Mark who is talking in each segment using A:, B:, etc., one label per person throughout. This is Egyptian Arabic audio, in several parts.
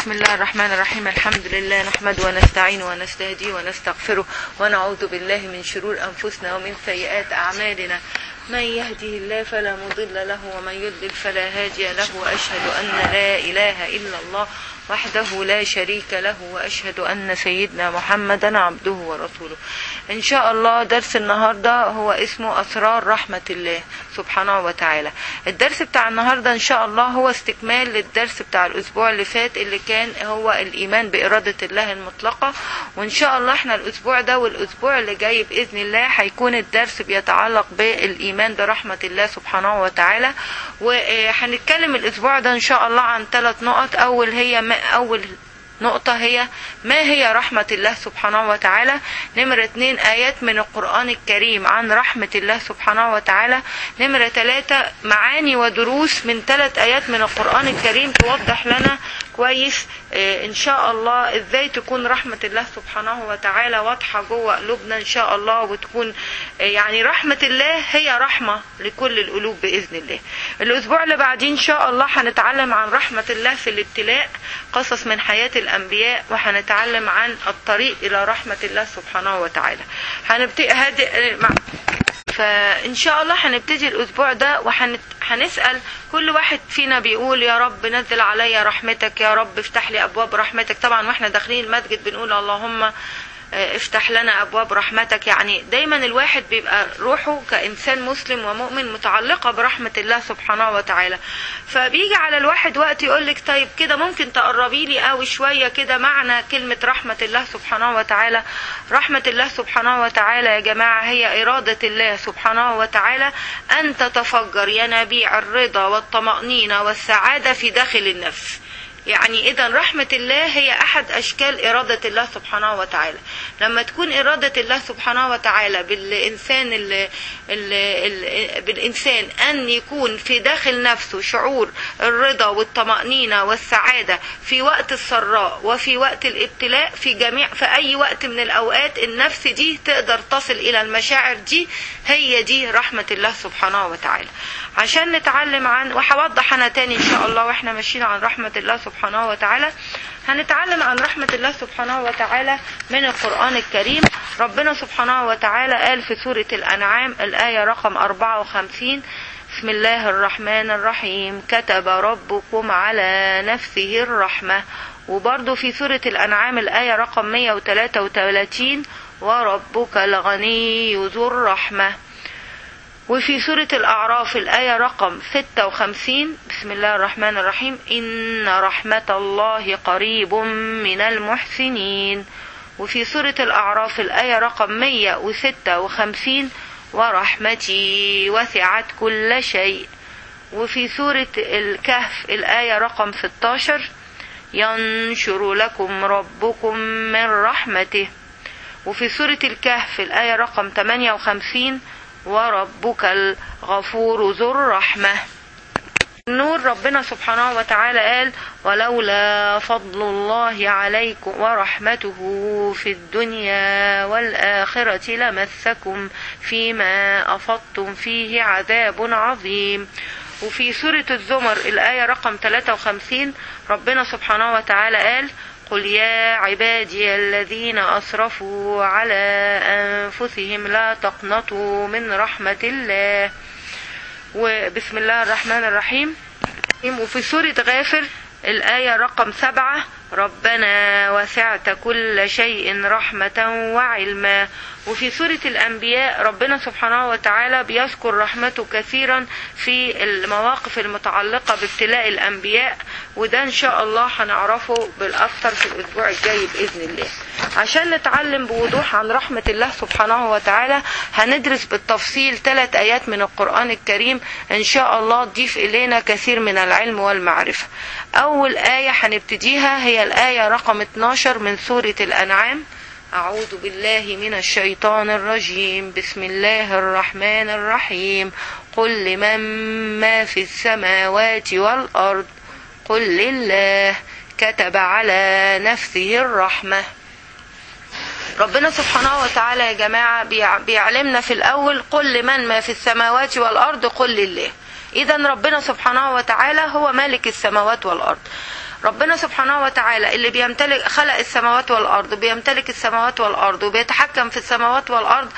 A: بسم الله الرحمن الرحيم الحمد لله نحمد ونستعين ونستهدي ونستغفره ونعوذ بالله من شرور أنفسنا ومن سيئات أعمالنا من يهده الله فلا مضل له ومن يضلل فلا هادي له وأشهد أن لا إله إلا الله وحده لا شريك له وأشهد أن سيدنا محمدا عبده ورسوله إن شاء الله درس النهاردة هو اسمه أسرار رحمة الله سبحانه وتعالى الدرس بتاع النهاردة إن شاء الله هو استكمال للدرس بتاع الأسبوع اللي فات اللي كان هو الإيمان بإرادة الله المطلقة وإن شاء الله إحنا الأسبوع ده والأسبوع اللي جاي بإذن الله هيكون الدرس بيتعلق بالإيمان برحمة الله سبحانه وتعالى وهنتكلم الأسبوع ده إن شاء الله عن ثلاث نقط أول هي ما أول نقطة هي ما هي رحمة الله سبحانه وتعالى نمرة اتنين آيات من القرآن الكريم عن رحمة الله سبحانه وتعالى نمرة ثلاثة معاني ودروس من ثلاث آيات من القرآن الكريم توضح لنا كويس اه ان شاء الله ازاي تكون رحمة الله سبحانه وتعالى واضحة جوه قلوبنا ان شاء الله وتكون اه يعني رحمة الله هي رحمة لكل القلوب بإذن الله الاسبوع اللي بعدين ان شاء الله هنتعلم عن رحمة الله في الابتلاء قصص من حياة الانبياء وهنتعلم عن الطريق الى رحمة الله سبحانه وتعالى هنبتدي هادئ مع فان شاء الله هنبتدي الاسبوع ده وهنسال كل واحد فينا بيقول يا رب نزل عليا رحمتك يا رب افتح لي ابواب رحمتك طبعا واحنا داخلين المسجد بنقول اللهم افتح لنا ابواب رحمتك يعني دايما الواحد بيبقى روحه كانسان مسلم ومؤمن متعلقه برحمه الله سبحانه وتعالى فبيجي على الواحد وقت يقول لك طيب كده ممكن تقربي لي قوي شويه كده معنى كلمه رحمه الله سبحانه وتعالى رحمه الله سبحانه وتعالى يا جماعه هي اراده الله سبحانه وتعالى ان تتفجر ينابيع الرضا والطمانينه والسعاده في داخل النفس يعني اذا رحمة الله هي احد اشكال ارادة الله سبحانه وتعالى لما تكون ارادة الله سبحانه وتعالى بالانسان ال ال ال بالانسان ان يكون في داخل نفسه شعور الرضا والطمأنينة والسعادة في وقت السراء وفي وقت الابتلاء في جميع في اي وقت من الاوقات النفس دي تقدر تصل الى المشاعر دي هي دي رحمة الله سبحانه وتعالى عشان نتعلم عن وهوضح انا تاني ان شاء الله واحنا ماشيين عن رحمة الله سبحانه وتعالى هنتعلم عن رحمة الله سبحانه وتعالى من القرآن الكريم ربنا سبحانه وتعالى قال في سورة الأنعام الآية رقم 54 بسم الله الرحمن الرحيم كتب ربكم على نفسه الرحمة وبرضه في سورة الأنعام الآية رقم 133 وربك الغني ذو الرحمة وفي سورة الأعراف الآية رقم 56 بسم الله الرحمن الرحيم إن رحمة الله قريب من المحسنين وفي سورة الأعراف الآية رقم 156 ورحمتي وسعت كل شيء وفي سورة الكهف الآية رقم 16 ينشر لكم ربكم من رحمته وفي سورة الكهف الآية رقم 58 وربك الغفور ذو الرحمة النور ربنا سبحانه وتعالى قال ولولا فضل الله عليكم ورحمته في الدنيا والآخرة لمسكم فيما أفضتم فيه عذاب عظيم وفي سورة الزمر الآية رقم 53 ربنا سبحانه وتعالى قال قل يا عبادي الذين أسرفوا على أنفسهم لا تقنطوا من رحمة الله وبسم الله الرحمن الرحيم وفي سورة غافر الآية رقم سبعة ربنا وسعت كل شيء رحمة وعلما وفي سورة الأنبياء ربنا سبحانه وتعالى بيذكر رحمته كثيرا في المواقف المتعلقة بابتلاء الأنبياء وده إن شاء الله هنعرفه بالأكثر في الأسبوع الجاي بإذن الله عشان نتعلم بوضوح عن رحمة الله سبحانه وتعالى هندرس بالتفصيل ثلاث آيات من القرآن الكريم إن شاء الله تضيف إلينا كثير من العلم والمعرفة أول آية هنبتديها هي الآية رقم 12 من سورة الأنعام أعوذ بالله من الشيطان الرجيم بسم الله الرحمن الرحيم قل لمن ما في السماوات والأرض قل لله كتب على نفسه الرحمة ربنا سبحانه وتعالى يا جماعة بيعلمنا في الأول قل لمن ما في السماوات والأرض قل لله إذا ربنا سبحانه وتعالى هو مالك السماوات والأرض ربنا سبحانه وتعالى اللي بيمتلك خلق السماوات والارض وبيمتلك السماوات والارض وبيتحكم في السماوات والارض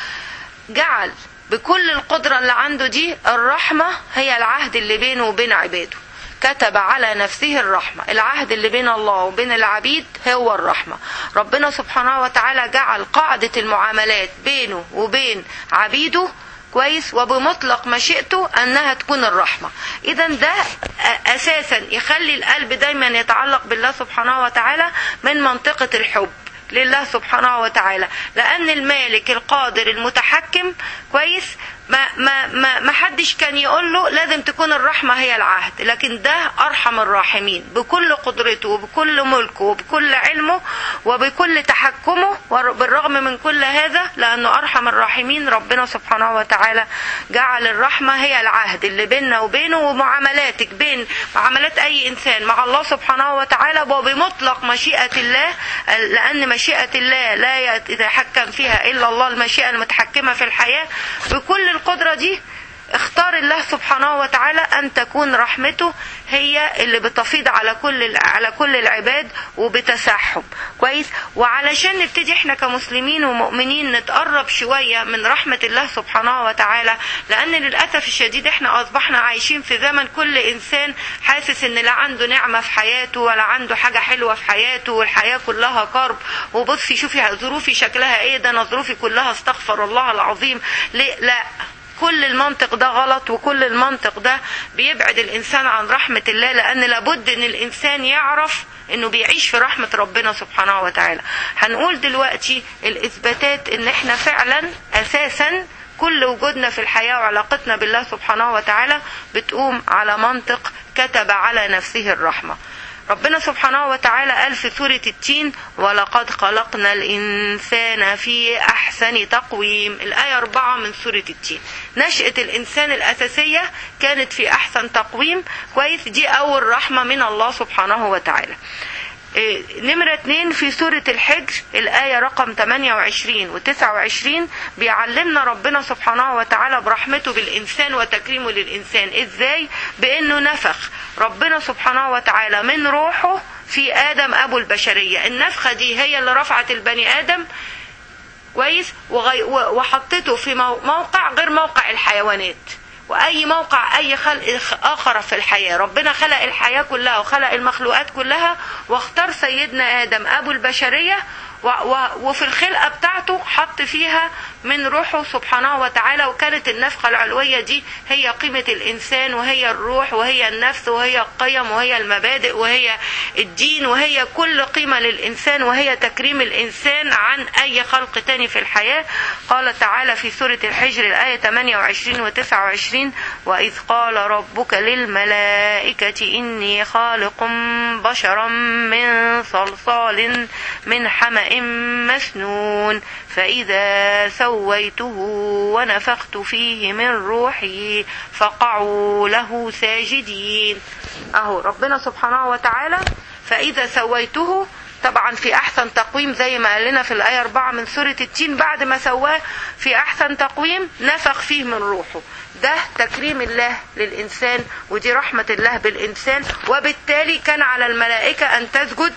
A: جعل بكل القدرة اللي عنده دي الرحمة هي العهد اللي بينه وبين عباده كتب على نفسه الرحمة العهد اللي بين الله وبين العبيد هو الرحمة ربنا سبحانه وتعالى جعل قاعدة المعاملات بينه وبين عبيده كويس وبمطلق مشيئته انها تكون الرحمة اذا ده اساسا يخلي القلب دايما يتعلق بالله سبحانه وتعالى من منطقة الحب لله سبحانه وتعالى لان المالك القادر المتحكم كويس ما ما ما ما حدش كان يقول له لازم تكون الرحمه هي العهد لكن ده ارحم الراحمين بكل قدرته وبكل ملكه وبكل علمه وبكل تحكمه وبالرغم من كل هذا لانه ارحم الراحمين ربنا سبحانه وتعالى جعل الرحمه هي العهد اللي بيننا وبينه ومعاملاتك بين معاملات اي انسان مع الله سبحانه وتعالى وبمطلق مشيئه الله لان مشيئه الله لا يتحكم فيها الا الله المشيئه المتحكمه في الحياه بكل القدرة دي اختار الله سبحانه وتعالى ان تكون رحمته هي اللي بتفيض على كل على كل العباد وبتسحب كويس وعلشان نبتدي احنا كمسلمين ومؤمنين نتقرب شويه من رحمه الله سبحانه وتعالى لان للاسف الشديد احنا اصبحنا عايشين في زمن كل انسان حاسس ان لا عنده نعمه في حياته ولا عنده حاجه حلوه في حياته والحياه كلها كرب وبصي شوفي ظروفي شكلها ايه ده انا ظروفي كلها استغفر الله العظيم ليه لا كل المنطق ده غلط وكل المنطق ده بيبعد الانسان عن رحمه الله لان لابد ان الانسان يعرف انه بيعيش في رحمه ربنا سبحانه وتعالى هنقول دلوقتي الاثباتات ان احنا فعلا اساسا كل وجودنا في الحياه وعلاقتنا بالله سبحانه وتعالى بتقوم على منطق كتب على نفسه الرحمه ربنا سبحانه وتعالى قال في سورة التين ولقد خلقنا الإنسان في أحسن تقويم الآية أربعة من سورة التين نشأة الإنسان الأساسية كانت في أحسن تقويم كويس دي أول رحمة من الله سبحانه وتعالى نمرة اتنين في سورة الحجر الآية رقم 28 و 29 بيعلمنا ربنا سبحانه وتعالى برحمته بالإنسان وتكريمه للإنسان إزاي بأنه نفخ ربنا سبحانه وتعالى من روحه في آدم أبو البشرية النفخة دي هي اللي رفعت البني آدم كويس وحطته في موقع غير موقع الحيوانات واي موقع اي خلق اخر في الحياه ربنا خلق الحياه كلها وخلق المخلوقات كلها واختار سيدنا ادم ابو البشريه وفي الخلقة بتاعته حط فيها من روحه سبحانه وتعالى وكانت النفخة العلوية دي هي قيمة الإنسان وهي الروح وهي النفس وهي القيم وهي المبادئ وهي الدين وهي كل قيمة للإنسان وهي تكريم الإنسان عن أي خلق تاني في الحياة قال تعالى في سورة الحجر الآية 28 و 29 وإذ قال ربك للملائكة إني خالق بشرا من صلصال من حمأ مسنون فإذا سويته ونفخت فيه من روحي فقعوا له ساجدين أهو ربنا سبحانه وتعالى فإذا سويته طبعا في احسن تقويم زي ما قال لنا في الايه 4 من سوره التين بعد ما سواه في احسن تقويم نفخ فيه من روحه ده تكريم الله للإنسان ودي رحمة الله بالإنسان وبالتالي كان على الملائكة أن تسجد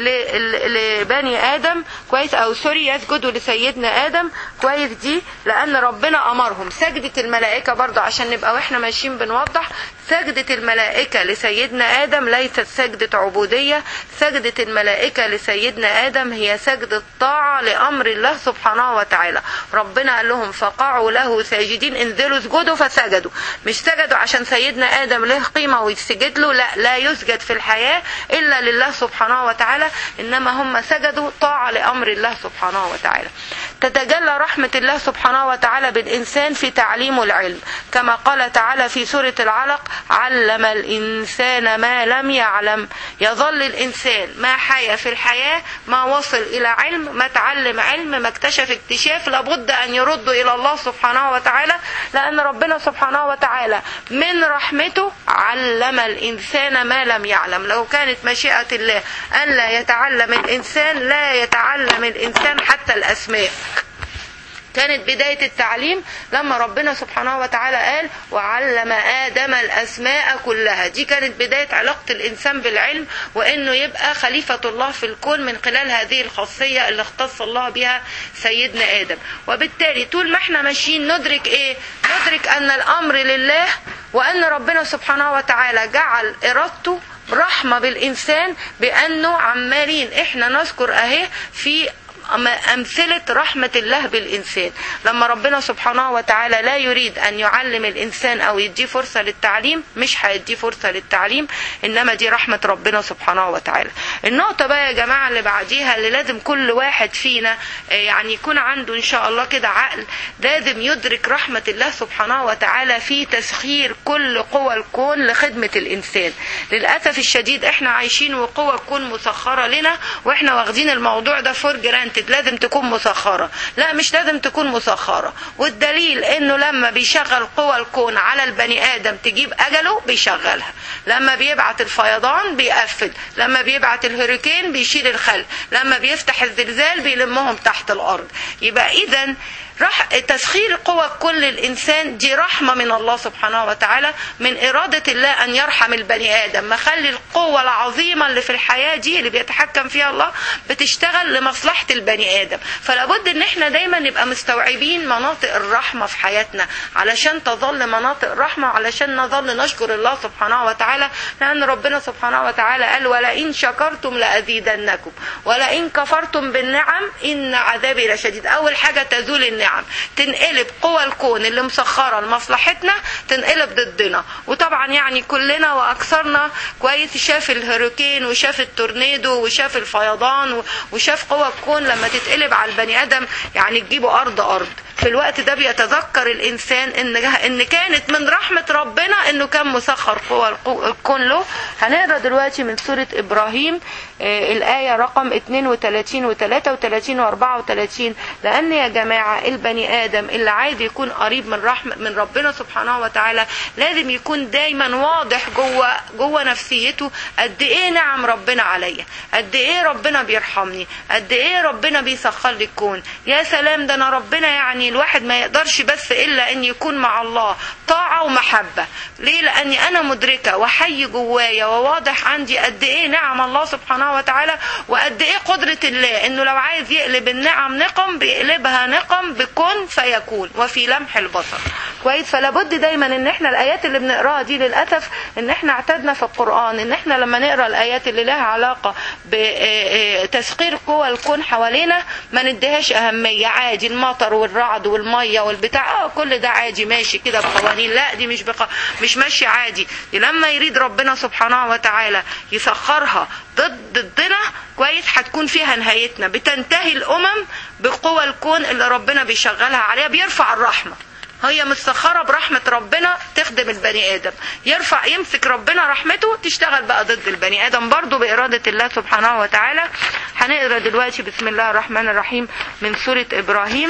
A: لبني آدم كويس أو سوري يسجدوا لسيدنا آدم كويس دي لأن ربنا أمرهم سجدة الملائكة برضه عشان نبقى وإحنا ماشيين بنوضح سجدة الملائكة لسيدنا آدم ليست سجدة عبودية سجدة الملائكة لسيدنا آدم هي سجدة طاعة لأمر الله سبحانه وتعالى ربنا قال لهم فقعوا له ساجدين انزلوا اسجدوا فسجدوا مش سجدوا عشان سيدنا آدم له قيمة ويسجد له لا لا يسجد في الحياة إلا لله سبحانه وتعالى إنما هم سجدوا طاعة لأمر الله سبحانه وتعالى تتجلى رحمة الله سبحانه وتعالى بالإنسان في تعليمه العلم كما قال تعالى في سورة العلق علم الإنسان ما لم يعلم يظل الإنسان ما حيا في الحياة ما وصل إلى علم ما تعلم علم ما اكتشف اكتشاف لابد أن يرد إلى الله سبحانه وتعالى لأن ربنا سبحانه وتعالى من رحمته علم الإنسان ما لم يعلم لو كانت مشيئة الله أن لا يتعلم الإنسان لا يتعلم الإنسان حتى الأسماء كانت بداية التعليم لما ربنا سبحانه وتعالى قال وعلم آدم الأسماء كلها دي كانت بداية علاقة الإنسان بالعلم وإنه يبقى خليفة الله في الكون من خلال هذه الخاصية اللي اختص الله بها سيدنا آدم وبالتالي طول ما احنا ماشيين ندرك إيه ندرك أن الأمر لله وأن ربنا سبحانه وتعالى جعل إرادته رحمة بالإنسان بأنه عمالين إحنا نذكر أهي في أمثلة رحمة الله بالإنسان لما ربنا سبحانه وتعالى لا يريد أن يعلم الإنسان أو يديه فرصة للتعليم مش هيديه فرصة للتعليم إنما دي رحمة ربنا سبحانه وتعالى النقطة بقى يا جماعة اللي بعديها اللي لازم كل واحد فينا يعني يكون عنده إن شاء الله كده عقل لازم يدرك رحمة الله سبحانه وتعالى في تسخير كل قوى الكون لخدمة الإنسان للأسف الشديد إحنا عايشين وقوى الكون مسخرة لنا وإحنا واخدين الموضوع ده فور جرانتد لازم تكون مسخرة لا مش لازم تكون مسخرة والدليل انه لما بيشغل قوى الكون على البني ادم تجيب اجله بيشغلها لما بيبعت الفيضان بيقفل لما بيبعت الهوريكين بيشيل الخل لما بيفتح الزلزال بيلمهم تحت الارض يبقى اذا رح تسخير قوى كل الإنسان دي رحمة من الله سبحانه وتعالى من إرادة الله أن يرحم البني آدم مخلي القوة العظيمة اللي في الحياة دي اللي بيتحكم فيها الله بتشتغل لمصلحة البني آدم فلا بد إن احنا دايما نبقى مستوعبين مناطق الرحمة في حياتنا علشان تظل مناطق الرحمة علشان نظل نشكر الله سبحانه وتعالى لأن ربنا سبحانه وتعالى قال ولئن شكرتم لأزيدنكم ولئن كفرتم بالنعم إن عذابي لشديد أول حاجة تزول النعم النعم تنقلب قوى الكون اللي مسخره لمصلحتنا تنقلب ضدنا وطبعا يعني كلنا واكثرنا كويس شاف الهurricane وشاف التورنيدو وشاف الفيضان وشاف قوى الكون لما تتقلب على البني ادم يعني تجيبه ارض ارض في الوقت ده بيتذكر الانسان ان ان كانت من رحمه ربنا انه كان مسخر قوى الكون له هنقرا دلوقتي من سوره ابراهيم آه الايه رقم 32 و 33 و 34 لان يا جماعه البني ادم اللي عايز يكون قريب من رحمه من ربنا سبحانه وتعالى لازم يكون دايما واضح جوه جوه نفسيته قد ايه نعم ربنا عليا قد ايه ربنا بيرحمني قد ايه ربنا بيسخر لي الكون يا سلام ده انا ربنا يعني الواحد ما يقدرش بس الا ان يكون مع الله طاعه ومحبه ليه لاني انا مدركه وحي جوايا وواضح عندي قد ايه نعم الله سبحانه وتعالى وقد ايه قدره الله انه لو عايز يقلب النعم نقم بيقلبها نقم بكن فيكون وفي لمح البصر كويس فلا بد دايما ان احنا الايات اللي بنقراها دي للاسف ان احنا اعتدنا في القران ان احنا لما نقرا الايات اللي لها علاقه بتسخير قوى الكون حوالينا ما نديهاش اهميه عادي المطر والرعد والميه والبتاع اه كل ده عادي ماشي كده بقوانين لا دي مش بقى مش ماشي عادي دي لما يريد ربنا سبحانه وتعالى يسخرها ضد ضدنا كويس هتكون فيها نهايتنا بتنتهي الامم بقوى الكون اللي ربنا بيشغلها عليها بيرفع الرحمه هي مسخره برحمه ربنا تخدم البني ادم يرفع يمسك ربنا رحمته تشتغل بقى ضد البني ادم برضه باراده الله سبحانه وتعالى هنقرا دلوقتي بسم الله الرحمن الرحيم من سوره ابراهيم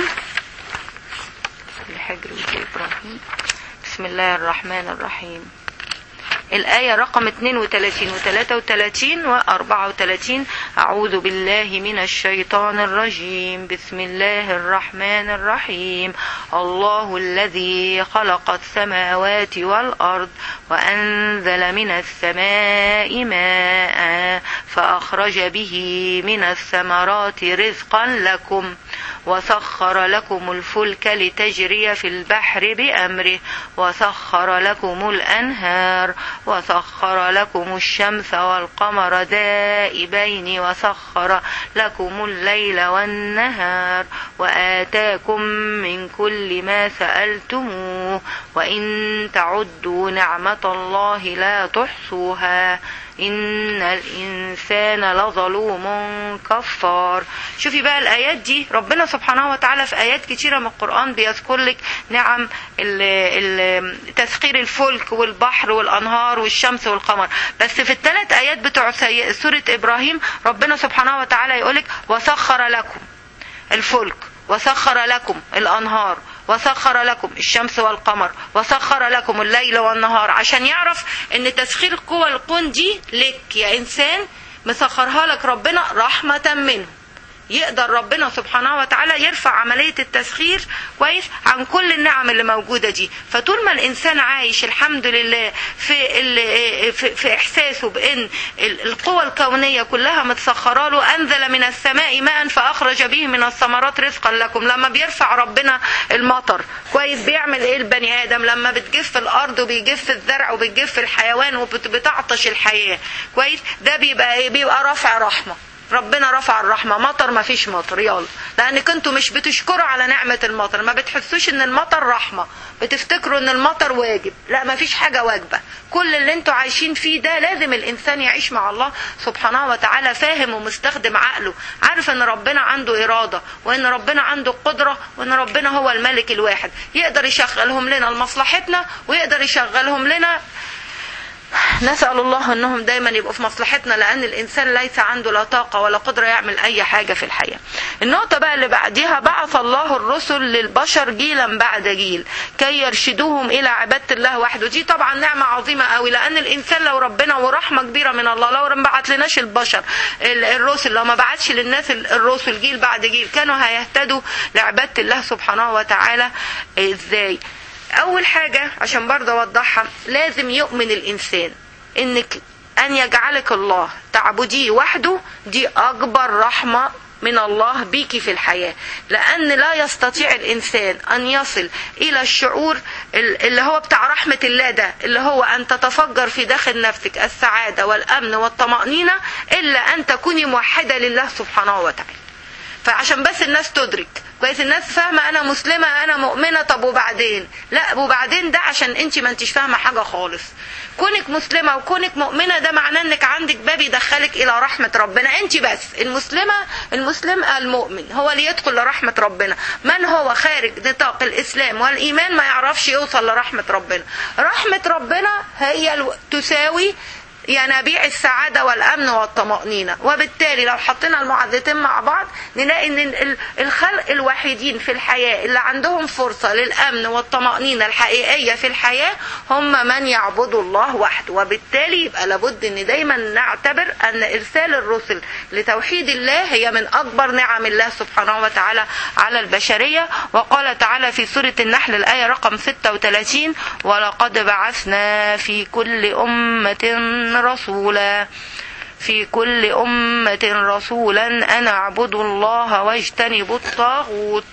A: الحجر ابراهيم بسم الله الرحمن الرحيم الآية رقم 32 و 33 و 34 أعوذ بالله من الشيطان الرجيم بسم الله الرحمن الرحيم الله الذي خلق السماوات والأرض وأنزل من السماء ماء فأخرج به من الثمرات رزقا لكم وسخر لكم الفلك لتجري في البحر بأمره وسخر لكم الأنهار وسخر لكم الشمس والقمر دائبين وسخر لكم الليل والنهار وآتاكم من كل ما سألتموه وإن تعدوا نعمة الله لا تحصوها إن الإنسان لظلوم كفار شوفي بقى الآيات دي ربنا سبحانه وتعالى في آيات كتيرة من القرآن بيذكر لك نعم تسخير الفلك والبحر والأنهار والشمس والقمر بس في الثلاث آيات بتوع سورة إبراهيم ربنا سبحانه وتعالى يقولك وسخر لكم الفلك وسخر لكم الأنهار وسخر لكم الشمس والقمر وسخر لكم الليل والنهار عشان يعرف ان تسخير قوى الكون دي لك يا انسان مسخرها لك ربنا رحمة منه يقدر ربنا سبحانه وتعالى يرفع عملية التسخير كويس عن كل النعم اللي موجودة دي فطول ما الإنسان عايش الحمد لله في, ال- في, في إحساسه بأن ال- القوى الكونية كلها متسخرة له أنزل من السماء ماء فأخرج به من الثمرات رزقا لكم لما بيرفع ربنا المطر كويس بيعمل إيه البني آدم لما بتجف الأرض وبيجف الزرع وبتجف الحيوان وبتعطش الحياة كويس ده بيبقى إيه بيبقى رفع رحمة ربنا رفع الرحمة مطر ما فيش مطر يلا لأنك انتوا مش بتشكروا على نعمة المطر ما بتحسوش ان المطر رحمة بتفتكروا ان المطر واجب لا ما فيش حاجة واجبة كل اللي انتوا عايشين فيه ده لازم الإنسان يعيش مع الله سبحانه وتعالى فاهم ومستخدم عقله عارف ان ربنا عنده إرادة وان ربنا عنده قدرة وان ربنا هو الملك الواحد يقدر يشغلهم لنا لمصلحتنا ويقدر يشغلهم لنا نسأل الله أنهم دايما يبقوا في مصلحتنا لأن الإنسان ليس عنده لا طاقة ولا قدرة يعمل أي حاجة في الحياة النقطة بقى اللي بعديها بعث الله الرسل للبشر جيلا بعد جيل كي يرشدوهم إلى عبادة الله وحده دي طبعا نعمة عظيمة قوي لأن الإنسان لو ربنا ورحمة كبيرة من الله لو ما بعت لناش البشر ال- الرسل لو ما بعتش للناس ال- الرسل جيل بعد جيل كانوا هيهتدوا لعبادة الله سبحانه وتعالى إزاي اول حاجة عشان برضه اوضحها لازم يؤمن الانسان انك ان يجعلك الله تعبديه وحده دي اكبر رحمة من الله بيكي في الحياة لأن لا يستطيع الإنسان أن يصل إلى الشعور ال- اللي هو بتاع رحمة الله ده اللي هو أن تتفجر في داخل نفسك السعادة والأمن والطمأنينة إلا أن تكوني موحدة لله سبحانه وتعالى فعشان بس الناس تدرك كويس الناس فاهمه انا مسلمه انا مؤمنه طب وبعدين لا وبعدين ده عشان انت ما انتش فاهمه حاجه خالص كونك مسلمه وكونك مؤمنه ده معناه انك عندك باب يدخلك الى رحمه ربنا انت بس المسلمه المسلم المؤمن هو اللي يدخل لرحمه ربنا من هو خارج نطاق الاسلام والايمان ما يعرفش يوصل لرحمه ربنا رحمه ربنا هي الو- تساوي ينابيع السعادة والأمن والطمأنينة وبالتالي لو حطينا المعادلتين مع بعض نلاقي ان ال- الخلق الوحيدين في الحياة اللي عندهم فرصة للأمن والطمأنينة الحقيقية في الحياة هم من يعبدوا الله وحده وبالتالي يبقى لابد ان دايما نعتبر ان ارسال الرسل لتوحيد الله هي من اكبر نعم الله سبحانه وتعالى على البشرية وقال تعالى في سورة النحل الآية رقم 36 ولقد بعثنا في كل أمة رسولا في كل أمة رسولا أن اعبدوا الله واجتنبوا الطاغوت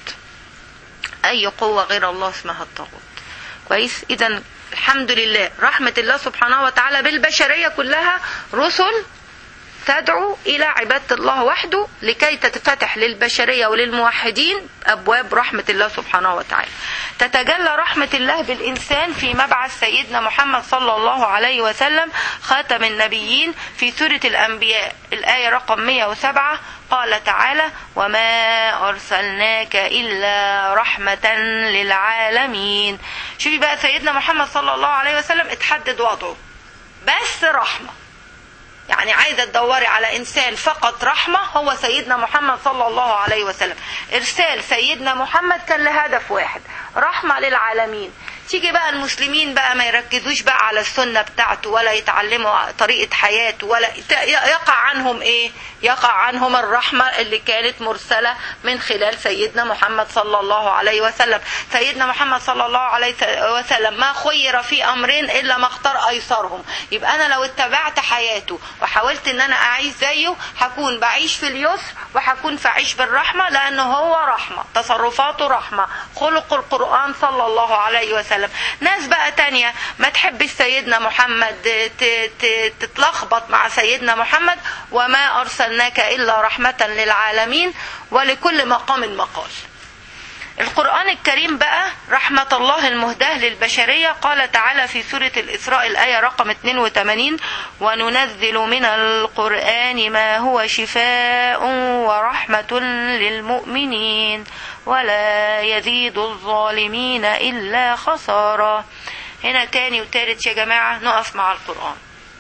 A: أي قوة غير الله اسمها الطاغوت كويس إذا الحمد لله رحمة الله سبحانه وتعالى بالبشرية كلها رسل تدعو إلى عبادة الله وحده لكي تتفتح للبشرية وللموحدين أبواب رحمة الله سبحانه وتعالى تتجلى رحمة الله بالإنسان في مبعث سيدنا محمد صلى الله عليه وسلم خاتم النبيين في سورة الأنبياء الآية رقم 107 قال تعالى وما أرسلناك إلا رحمة للعالمين شوفي بقى سيدنا محمد صلى الله عليه وسلم اتحدد وضعه بس رحمه يعني عايزة تدوري على إنسان فقط رحمة هو سيدنا محمد صلى الله عليه وسلم إرسال سيدنا محمد كان لهدف واحد رحمة للعالمين تيجي بقى المسلمين بقى ما يركزوش بقى على السنة بتاعته ولا يتعلموا طريقة حياته ولا يقع عنهم ايه يقع عنهم الرحمة اللي كانت مرسلة من خلال سيدنا محمد صلى الله عليه وسلم سيدنا محمد صلى الله عليه وسلم ما خير في أمرين إلا ما اختار أيسرهم يبقى أنا لو اتبعت حياته وحاولت ان انا اعيش زيه هكون بعيش في اليسر وهكون فعيش بالرحمة لانه هو رحمة تصرفاته رحمة خلق القرآن صلى الله عليه وسلم ناس بقى تانية ما تحب سيدنا محمد تتلخبط مع سيدنا محمد وما ارسلناك الا رحمة للعالمين ولكل مقام مقال القرآن الكريم بقى رحمة الله المهداة للبشرية قال تعالى في سورة الإسراء الآية رقم 82 وننزل من القرآن ما هو شفاء ورحمة للمؤمنين ولا يزيد الظالمين إلا خسارا هنا تاني وتالت يا جماعة نقف مع القرآن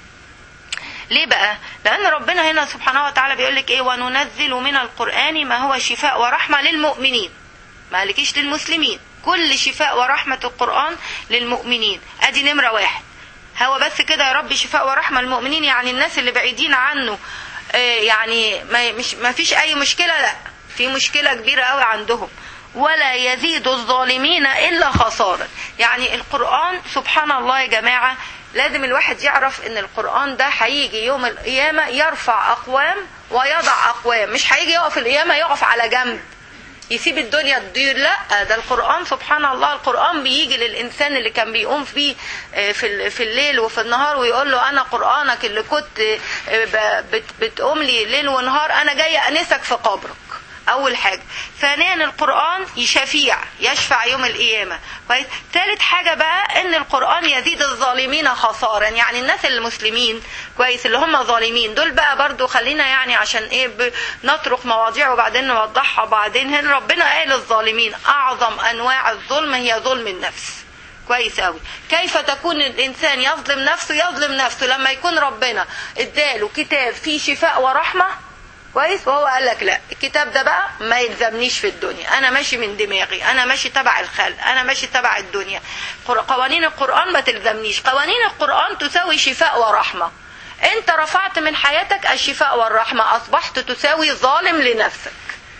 A: ليه بقى لان ربنا هنا سبحانه وتعالى بيقول لك ايه وننزل من القرآن ما هو شفاء ورحمة للمؤمنين ما قالكيش للمسلمين كل شفاء ورحمة القرآن للمؤمنين ادي نمرة واحد هو بس كده يا رب شفاء ورحمة للمؤمنين يعني الناس اللي بعيدين عنه آه، يعني ما مش ما فيش اي مشكله لا في مشكله كبيره قوي عندهم ولا يزيد الظالمين الا خسارا يعني القران سبحان الله يا جماعه لازم الواحد يعرف ان القران ده هيجي يوم القيامه يرفع اقوام ويضع اقوام مش هيجي يقف القيامه يقف على جنب يسيب الدنيا تدير لا ده القرآن سبحان الله القرآن بيجي للإنسان اللي كان بيقوم فيه آه، في ال- في الليل وفي النهار ويقول له أنا قرآنك اللي كنت آه، ب- بت- بتقوم لي ليل ونهار أنا جاي أنسك في قبرك أول حاجة ثانيا القرآن يشفيع يشفع يوم القيامة كويس ثالث حاجة بقى إن القرآن يزيد الظالمين خسارا يعني الناس المسلمين كويس اللي هم ظالمين دول بقى برضو خلينا يعني عشان إيه ب- نطرق مواضيع وبعدين نوضحها بعدين هنا ربنا قال الظالمين أعظم أنواع الظلم هي ظلم النفس كويس قوي كيف تكون الانسان يظلم نفسه يظلم نفسه لما يكون ربنا اداله كتاب فيه شفاء ورحمه كويس وهو قال لك لا الكتاب ده بقى ما يلزمنيش في الدنيا انا ماشي من دماغي انا ماشي تبع الخلق انا ماشي تبع الدنيا قر- قوانين القران ما تلزمنيش قوانين القران تساوي شفاء ورحمه انت رفعت من حياتك الشفاء والرحمه اصبحت تساوي ظالم لنفسك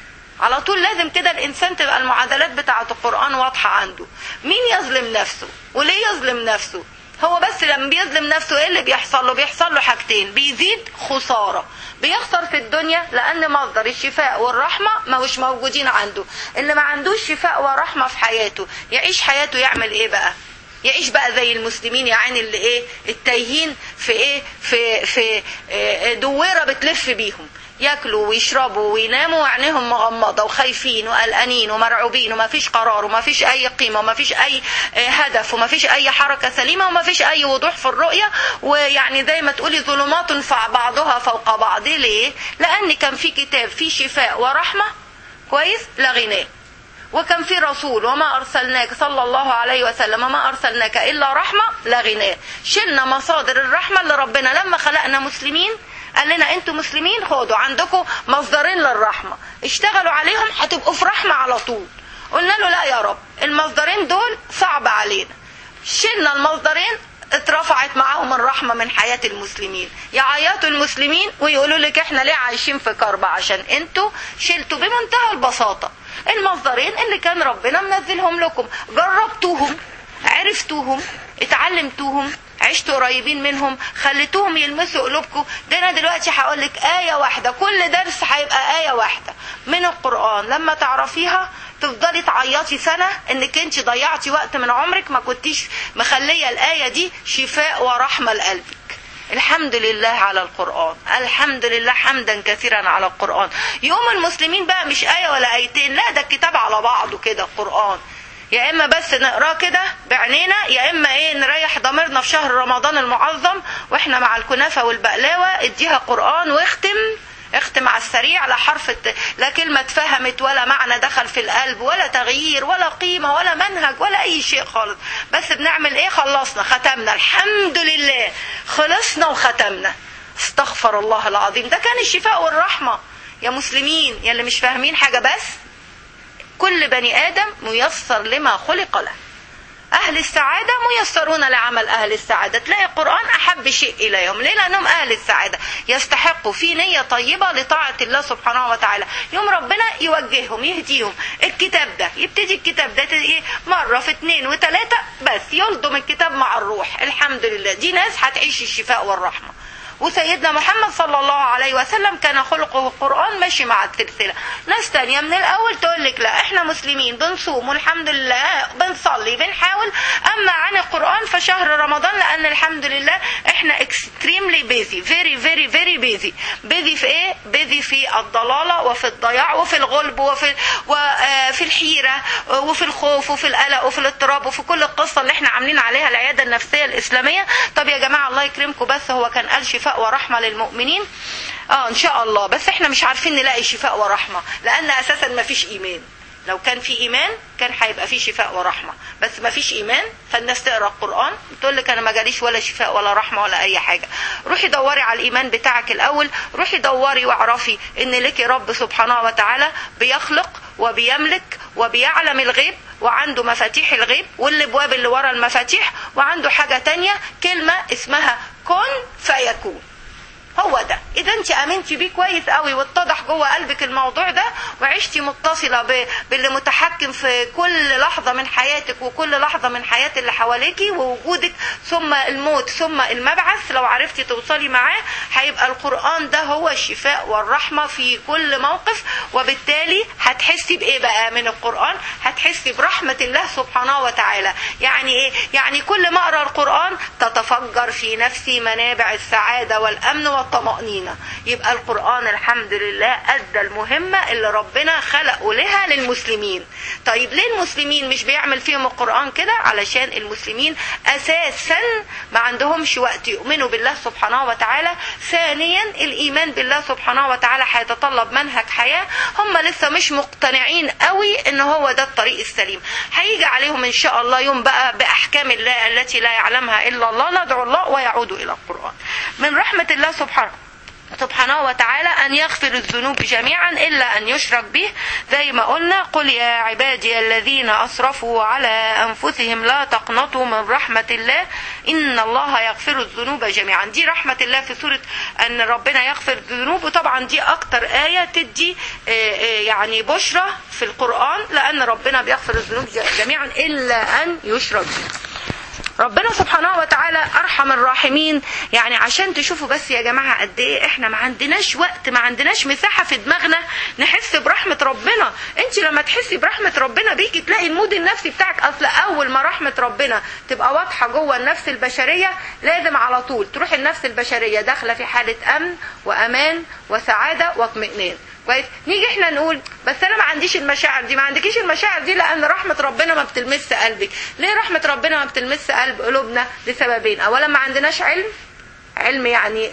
A: على طول لازم كده الانسان تبقى المعادلات بتاعه القران واضحه عنده مين يظلم نفسه وليه يظلم نفسه هو بس لما بيظلم نفسه ايه اللي بيحصل له بيحصل له حاجتين بيزيد خساره بيخسر في الدنيا لان مصدر الشفاء والرحمه ما مش موجودين عنده اللي ما عندوش شفاء ورحمه في حياته يعيش حياته يعمل ايه بقى يعيش بقى زي المسلمين يا عيني اللي ايه التايهين في ايه في في إيه دويره بتلف بيهم ياكلوا ويشربوا ويناموا وعينيهم مغمضه وخايفين وقلقانين ومرعوبين وما فيش قرار وما فيش اي قيمه وما فيش اي آه، هدف وما فيش اي حركه سليمه وما فيش اي وضوح في الرؤيه ويعني زي ما تقولي ظلمات فع- بعضها فوق بعض ليه؟ لان كان في كتاب فيه شفاء ورحمه كويس لا غناه وكان في رسول وما أرسلناك صلى الله عليه وسلم ما أرسلناك إلا رحمة لا غناه شلنا مصادر الرحمة اللي ربنا لما خلقنا مسلمين قال لنا انتوا مسلمين خدوا عندكم مصدرين للرحمة اشتغلوا عليهم هتبقوا في رحمة على طول قلنا له لا يا رب المصدرين دول صعب علينا شلنا المصدرين اترفعت معاهم الرحمة من حياة المسلمين يعيطوا المسلمين ويقولوا لك احنا ليه عايشين في كربة عشان انتوا شلتوا بمنتهى البساطة المصدرين اللي كان ربنا منزلهم لكم جربتوهم عرفتوهم اتعلمتوهم عشتوا قريبين منهم خليتوهم يلمسوا قلوبكم ده انا دلوقتي هقول لك آية واحدة كل درس هيبقى آية واحدة من القرآن لما تعرفيها تفضلي تعيطي سنة انك انت ضيعتي وقت من عمرك ما كنتيش مخلية الآية دي شفاء ورحمة لقلبك الحمد لله على القرآن الحمد لله حمدا كثيرا على القرآن يوم المسلمين بقى مش آية ولا آيتين لا ده الكتاب على بعضه كده القرآن يا اما بس نقراه كده بعينينا يا اما ايه نريح ضميرنا في شهر رمضان المعظم واحنا مع الكنافه والبقلاوه اديها قران واختم اختم على السريع لا حرف الت... لا كلمة اتفهمت ولا معنى دخل في القلب ولا تغيير ولا قيمة ولا منهج ولا أي شيء خالص بس بنعمل إيه خلصنا ختمنا الحمد لله خلصنا وختمنا استغفر الله العظيم ده كان الشفاء والرحمة يا مسلمين يا اللي مش فاهمين حاجة بس كل بني آدم ميسر لما خلق له أهل السعادة ميسرون لعمل أهل السعادة تلاقي القرآن أحب شيء إليهم ليه لأنهم أهل السعادة يستحقوا في نية طيبة لطاعة الله سبحانه وتعالى يوم ربنا يوجههم يهديهم الكتاب ده يبتدي الكتاب ده إيه مرة في اتنين وتلاتة بس يلضم الكتاب مع الروح الحمد لله دي ناس هتعيش الشفاء والرحمة وسيدنا محمد صلى الله عليه وسلم كان خلقه القرآن ماشي مع السلسلة ناس تانية من الأول تقول لك لا احنا مسلمين بنصوم والحمد لله بنصلي بنحاول أما عن القرآن فشهر رمضان لأن الحمد لله احنا extremely busy very very very busy busy في ايه busy في الضلالة وفي الضياع وفي الغلب وفي وفي الحيرة وفي الخوف وفي القلق وفي الاضطراب وفي كل القصة اللي احنا عاملين عليها العيادة النفسية الإسلامية طب يا جماعة الله يكرمكم بس هو كان قال شفاء شفاء ورحمة للمؤمنين اه ان شاء الله بس احنا مش عارفين نلاقي شفاء ورحمة لان اساسا ما فيش ايمان لو كان في ايمان كان هيبقى في شفاء ورحمة بس ما فيش ايمان فالناس تقرا القرآن تقول لك انا ما جاليش ولا شفاء ولا رحمة ولا اي حاجة روحي دوري على الايمان بتاعك الاول روحي دوري واعرفي ان لك رب سبحانه وتعالى بيخلق وبيملك وبيعلم الغيب وعنده مفاتيح الغيب والابواب اللي ورا المفاتيح وعنده حاجة تانية كلمة اسمها كن فيكون هو ده اذا انت امنتي بيه كويس قوي واتضح جوه قلبك الموضوع ده وعشتي متصله ب... باللي متحكم في كل لحظه من حياتك وكل لحظه من حياه اللي حواليكي ووجودك ثم الموت ثم المبعث لو عرفتي توصلي معاه هيبقى القران ده هو الشفاء والرحمه في كل موقف وبالتالي هتحسي بايه بقى من القران هتحسي برحمه الله سبحانه وتعالى يعني ايه يعني كل ما اقرا القران تتفجر في نفسي منابع السعاده والامن والطمانينه يبقى القران الحمد لله ادى المهمه اللي ربنا خلقه لها للمسلمين طيب ليه المسلمين مش بيعمل فيهم القران كده علشان المسلمين اساسا ما عندهمش وقت يؤمنوا بالله سبحانه وتعالى ثانيا الايمان بالله سبحانه وتعالى هيتطلب منهج حياه هم لسه مش مقتنعين قوي ان هو ده الطريق السليم هيجي عليهم ان شاء الله يوم بقى باحكام الله التي لا يعلمها الا الله ندعو الله ويعودوا الى القران من رحمه الله سبحانه سبحانه وتعالى أن يغفر الذنوب جميعا إلا أن يشرك به زي ما قلنا قل يا عبادي الذين أسرفوا على أنفسهم لا تقنطوا من رحمة الله إن الله يغفر الذنوب جميعا دي رحمة الله في سورة أن ربنا يغفر الذنوب وطبعا دي أكتر آية تدي يعني بشرة في القرآن لأن ربنا بيغفر الذنوب جميعا إلا أن يشرك به ربنا سبحانه وتعالى ارحم الراحمين يعني عشان تشوفوا بس يا جماعه قد ايه احنا ما عندناش وقت ما عندناش مساحه في دماغنا نحس برحمه ربنا انت لما تحسي برحمه ربنا بيكي تلاقي المود النفسي بتاعك اصل اول ما رحمه ربنا تبقى واضحه جوه النفس البشريه لازم على طول تروح النفس البشريه داخله في حاله امن وامان وسعاده واطمئنان كويس نيجي احنا نقول بس انا ما عنديش المشاعر دي ما عندكيش المشاعر دي لان رحمه ربنا ما بتلمس قلبك ليه رحمه ربنا ما بتلمس قلب قلوبنا لسببين اولا ما عندناش علم علم يعني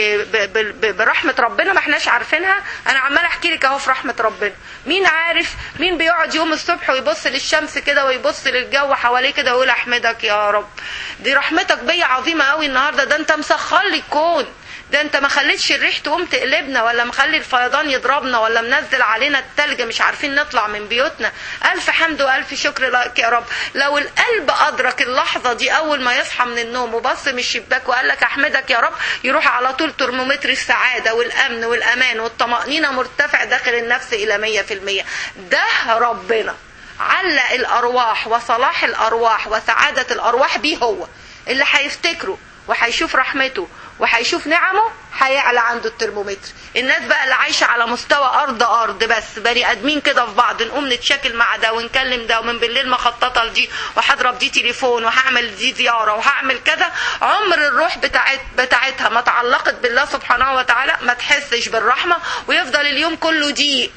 A: برحمة ربنا ما احناش عارفينها انا عمال احكي لك اهو في رحمة ربنا مين عارف مين بيقعد يوم الصبح ويبص للشمس كده ويبص للجو حواليه كده ويقول احمدك يا رب دي رحمتك بيا عظيمة قوي النهاردة ده انت مسخر لي الكون ده انت ما خليتش الريح تقوم تقلبنا ولا مخلي الفيضان يضربنا ولا منزل علينا التلج مش عارفين نطلع من بيوتنا الف حمد والف شكر لك يا رب لو القلب ادرك اللحظه دي اول ما يصحى من النوم وبص من الشباك وقال لك احمدك يا رب يروح على طول ترمومتر السعاده والامن والامان والطمانينه مرتفع داخل النفس الى 100% ده ربنا علق الارواح وصلاح الارواح وسعاده الارواح بيه هو اللي هيفتكره وهيشوف رحمته وهيشوف نعمه هيعلى عنده الترمومتر الناس بقى اللي عايشه على مستوى ارض ارض بس بني ادمين كده في بعض نقوم نتشاكل مع ده ونكلم ده ومن بالليل مخططه لدي وهضرب دي تليفون وهعمل دي زياره وهعمل كذا عمر الروح بتاعت بتاعتها ما تعلقت بالله سبحانه وتعالى ما تحسش بالرحمه ويفضل اليوم كله ضيق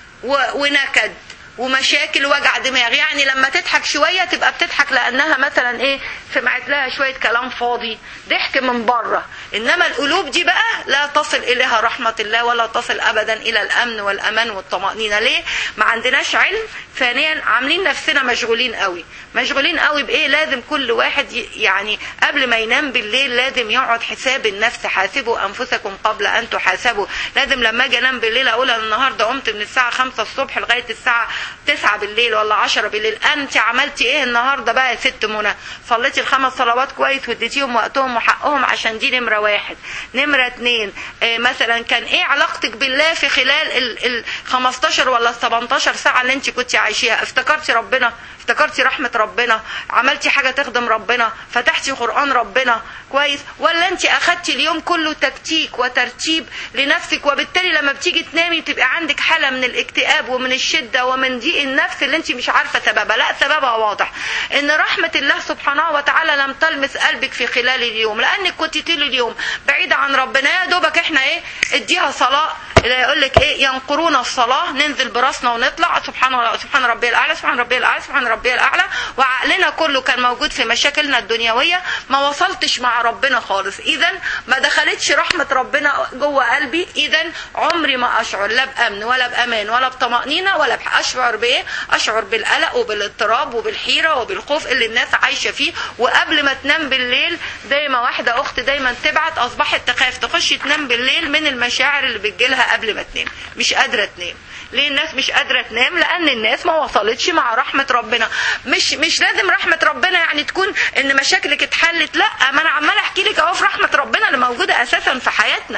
A: ونكد ومشاكل وجع دماغ يعني لما تضحك شويه تبقى بتضحك لانها مثلا ايه سمعت لها شويه كلام فاضي ضحك من بره انما القلوب دي بقى لا تصل اليها رحمه الله ولا تصل ابدا الى الامن والامان والطمانينه ليه ما عندناش علم ثانيا عاملين نفسنا مشغولين قوي مشغولين قوي بايه لازم كل واحد يعني قبل ما ينام بالليل لازم يقعد حساب النفس حاسبوا انفسكم قبل ان تحاسبوا لازم لما اجي انام بالليل اقول انا النهارده قمت من الساعه 5 الصبح لغايه الساعه 9 بالليل ولا 10 بالليل انت عملتي ايه النهارده بقى يا ست منى صليتي الخمس صلوات كويس واديتيهم وقتهم وحقهم عشان دي نمره واحد نمره اتنين اه مثلا كان ايه علاقتك بالله في خلال ال, ال 15 ولا ال 17 ساعه اللي انت كنت عايشيها افتكرتي ربنا افتكرتي رحمة ربنا عملتي حاجة تخدم ربنا فتحتي قرآن ربنا كويس ولا انت اخدتي اليوم كله تكتيك وترتيب لنفسك وبالتالي لما بتيجي تنامي تبقى عندك حالة من الاكتئاب ومن الشدة ومن ضيق النفس اللي انت مش عارفة سببها لا سببها واضح ان رحمة الله سبحانه وتعالى لم تلمس قلبك في خلال اليوم لانك كنت طول اليوم بعيدة عن ربنا يا دوبك احنا ايه اديها صلاة يقول لك ايه ينقرون الصلاة ننزل براسنا ونطلع سبحان الله سبحان ربي الاعلى سبحان ربي الاعلى سبحان ربي الاعلى وعقلنا كله كان موجود في مشاكلنا الدنيوية ما وصلتش مع ربنا خالص اذا ما دخلتش رحمة ربنا جوه قلبي اذا عمري ما اشعر لا بامن ولا بامان ولا بطمأنينة ولا اشعر بايه اشعر بالقلق وبالاضطراب وبالحيرة وبالخوف اللي الناس عايشة فيه وقبل ما تنام بالليل زي ما واحدة اخت دايما تبعت اصبحت تخاف تخش تنام بالليل من المشاعر اللي بتجيلها قبل ما تنام مش قادرة تنام ليه الناس مش قادرة تنام لان الناس ما وصلتش مع رحمة ربنا مش مش لازم رحمة ربنا يعني تكون ان مشاكلك اتحلت لا ما انا عمال احكي لك اهو في رحمة ربنا اللي موجودة اساسا في حياتنا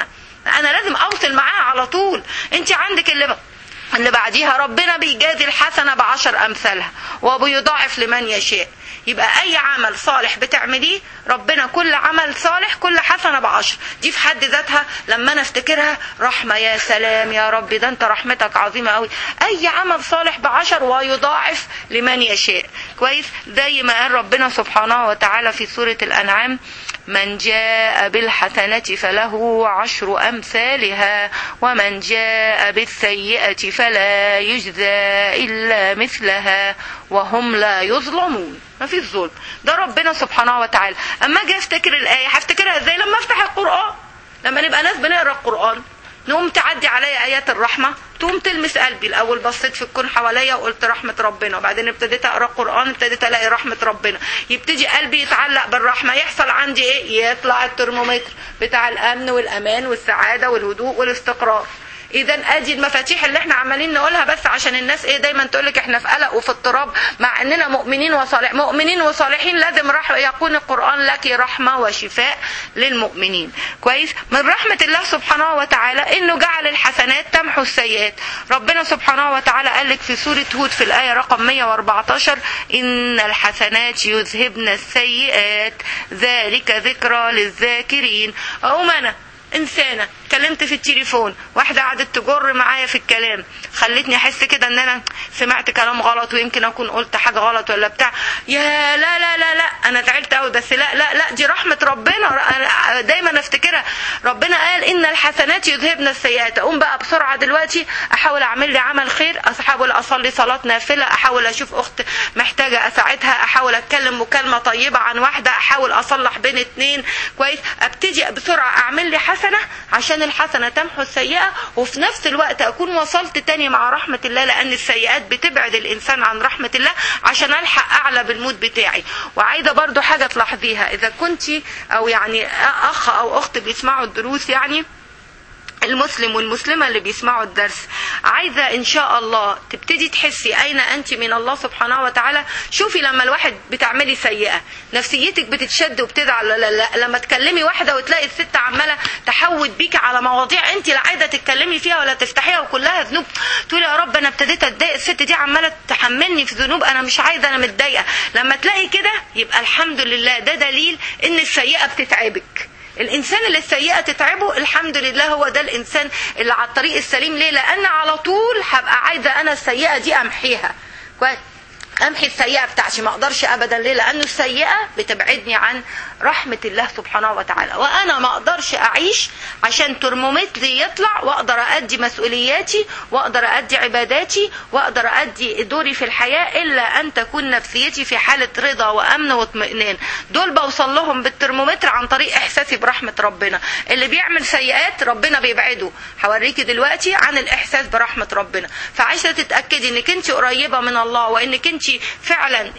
A: انا لازم اوصل معاه على طول انت عندك اللي اللي بعديها ربنا بيجازي الحسنه بعشر امثالها وبيضاعف لمن يشاء يبقى اي عمل صالح بتعمليه ربنا كل عمل صالح كل حسنه بعشر دي في حد ذاتها لما انا افتكرها رحمه يا سلام يا رب ده انت رحمتك عظيمه قوي اي عمل صالح بعشر ويضاعف لمن يشاء كويس زي ما قال ربنا سبحانه وتعالى في سوره الانعام من جاء بالحسنة فله عشر أمثالها ومن جاء بالسيئة فلا يجزى إلا مثلها وهم لا يظلمون ما في ظلم ده ربنا سبحانه وتعالى أما أجي أفتكر الآية هفتكرها إزاي لما أفتح القرآن لما نبقى ناس بنقرأ القرآن نقوم تعدي عليا ايات الرحمه تقوم تلمس قلبي الاول بصيت في الكون حواليا وقلت رحمه ربنا وبعدين ابتديت اقرا القران ابتديت الاقي رحمه ربنا يبتدي قلبي يتعلق بالرحمه يحصل عندي ايه يطلع الترمومتر بتاع الامن والامان والسعاده والهدوء والاستقرار اذا ادي المفاتيح اللي احنا عمالين نقولها بس عشان الناس ايه دايما تقول لك احنا في قلق وفي اضطراب مع اننا مؤمنين وصالح مؤمنين وصالحين لازم رح يكون القران لك رحمه وشفاء للمؤمنين كويس من رحمه الله سبحانه وتعالى انه جعل الحسنات تمحو السيئات ربنا سبحانه وتعالى قال لك في سوره هود في الايه رقم 114 ان الحسنات يذهبن السيئات ذلك ذكرى للذاكرين اقوم انا انسانه كلمت في التليفون واحده قعدت تجر معايا في الكلام خلتني احس كده ان انا سمعت كلام غلط ويمكن اكون قلت حاجه غلط ولا بتاع يا لا لا لا لا انا زعلت قوي بس لا لا لا دي رحمه ربنا أنا دايما افتكرها ربنا قال ان الحسنات يذهبن السيئات اقوم بقى بسرعه دلوقتي احاول اعمل لي عمل خير احاول اصلي صلاه نافله احاول اشوف اخت محتاجه اساعدها احاول اتكلم مكالمه طيبه عن واحده احاول اصلح بين اتنين كويس ابتدي بسرعه اعمل لي حسنه عشان الحسنه تمحو السيئه وفي نفس الوقت اكون وصلت تاني مع رحمه الله لان السيئات بتبعد الانسان عن رحمه الله عشان الحق اعلى بالمود بتاعي وعايزه برضو حاجه تلاحظيها اذا كنت او يعني اخ او اخت بيسمعوا الدروس يعني المسلم والمسلمة اللي بيسمعوا الدرس عايزة إن شاء الله تبتدي تحسي أين أنت من الله سبحانه وتعالى شوفي لما الواحد بتعملي سيئة نفسيتك بتتشد وبتزعل لا لا لما تكلمي واحدة وتلاقي الست عمالة تحود بيك على مواضيع أنت لا عايزة تتكلمي فيها ولا تفتحيها وكلها ذنوب تقولي يا رب أنا ابتديت أتضايق الست دي عمالة تحملني في ذنوب أنا مش عايزة أنا متضايقة لما تلاقي كده يبقى الحمد لله ده دليل إن السيئة بتتعبك الانسان اللي السيئه تتعبه الحمد لله هو ده الانسان اللي على الطريق السليم ليه لان على طول هبقى عايزه انا السيئه دي امحيها كويس امحي السيئه بتاعتي ما اقدرش ابدا ليه لانه السيئه بتبعدني عن رحمه الله سبحانه وتعالى وانا ما اقدرش اعيش عشان ترمومتري يطلع واقدر ادي مسؤولياتي واقدر ادي عباداتي واقدر ادي دوري في الحياه الا ان تكون نفسيتي في حاله رضا وامن واطمئنان دول بوصل لهم بالترمومتر عن طريق احساسي برحمه ربنا اللي بيعمل سيئات ربنا بيبعده هوريكي دلوقتي عن الاحساس برحمه ربنا فعايزه تتاكدي انك انت قريبه من الله وانك انت فعلا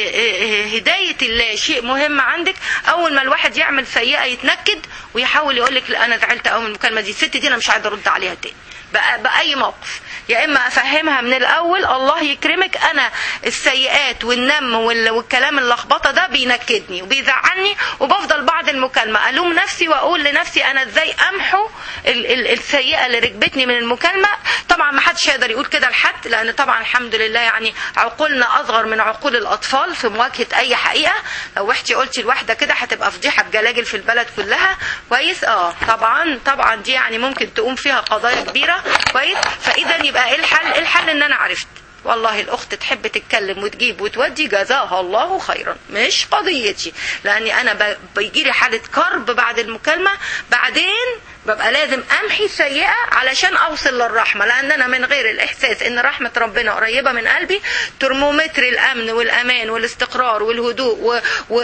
A: هدايه الله شيء مهم عندك اول ما الواحد يعمل سيئه يتنكد ويحاول يقول لك انا زعلت قوي من المكالمه دي الست دي انا مش عايزه ارد عليها تاني بقى باي موقف يا اما افهمها من الاول الله يكرمك انا السيئات والنم والكلام اللخبطه ده بينكدني وبيزعلني وبفضل بعد المكالمه الوم نفسي واقول لنفسي انا ازاي امحو ال- ال- السيئه اللي ركبتني من المكالمه طبعا ما حدش يقدر يقول كده لحد لان طبعا الحمد لله يعني عقولنا اصغر من عقول الاطفال في مواجهه اي حقيقه لو رحتي قلتي لواحده كده هتبقى فضيحه بجلاجل في البلد كلها كويس اه طبعا طبعا دي يعني ممكن تقوم فيها قضايا كبيره كويس فاذا يبقى ايه الحل إيه الحل ان انا عرفت والله الاخت تحب تتكلم وتجيب وتودي جزاها الله خيرا مش قضيتي لاني انا بيجي لي حاله كرب بعد المكالمه بعدين ببقى لازم امحي السيئه علشان اوصل للرحمه لان انا من غير الاحساس ان رحمه ربنا قريبه من قلبي ترمومتر الامن والامان والاستقرار والهدوء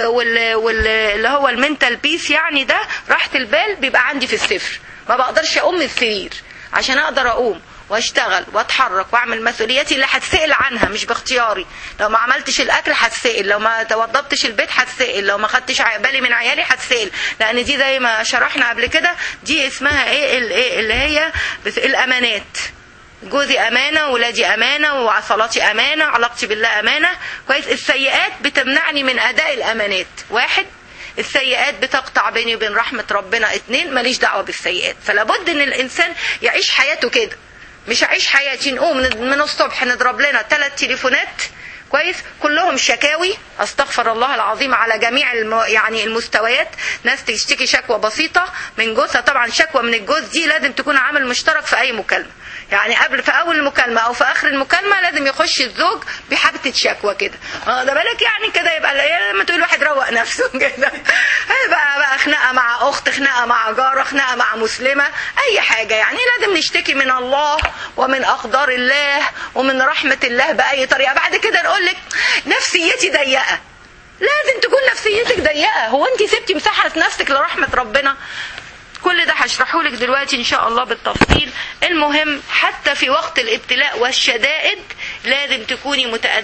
A: واللي هو المنتال بيس يعني ده راحه البال بيبقى عندي في الصفر ما بقدرش اقوم من السرير عشان اقدر اقوم واشتغل واتحرك واعمل مسؤولياتي اللي هتسال عنها مش باختياري لو ما عملتش الاكل هتسال لو ما توضبتش البيت هتسال لو ما خدتش بالي من عيالي هتسال لان دي زي ما شرحنا قبل كده دي اسمها ايه اللي هي الامانات جوزي امانه ولادي امانه وصلاتي امانه علاقتي بالله امانه كويس السيئات بتمنعني من اداء الامانات واحد السيئات بتقطع بيني وبين رحمة ربنا اتنين ماليش دعوة بالسيئات فلا بد ان الانسان يعيش حياته كده مش هعيش حياتي نقوم من الصبح نضرب لنا ثلاث تليفونات كويس كلهم شكاوي استغفر الله العظيم على جميع الم... يعني المستويات ناس تشتكي شكوى بسيطه من جوزها طبعا شكوى من الجوز دي لازم تكون عامل مشترك في اي مكالمه يعني قبل في اول المكالمه او في اخر المكالمه لازم يخش الزوج بحاجه شكوى كده اه ده بالك يعني كده يبقى لما تقول واحد روق نفسه كده بقى بقى خناقه مع اخت خناقه مع جاره خناقه مع مسلمه اي حاجه يعني لازم نشتكي من الله ومن اقدار الله ومن رحمه الله باي طريقه بعد كده نقول لك نفسيتي ضيقه لازم تكون نفسيتك ضيقه هو انت سبتي مساحه في نفسك لرحمه ربنا كل ده هشرحه لك دلوقتي ان شاء الله بالتفصيل المهم حتى في وقت الابتلاء والشدائد لازم تكوني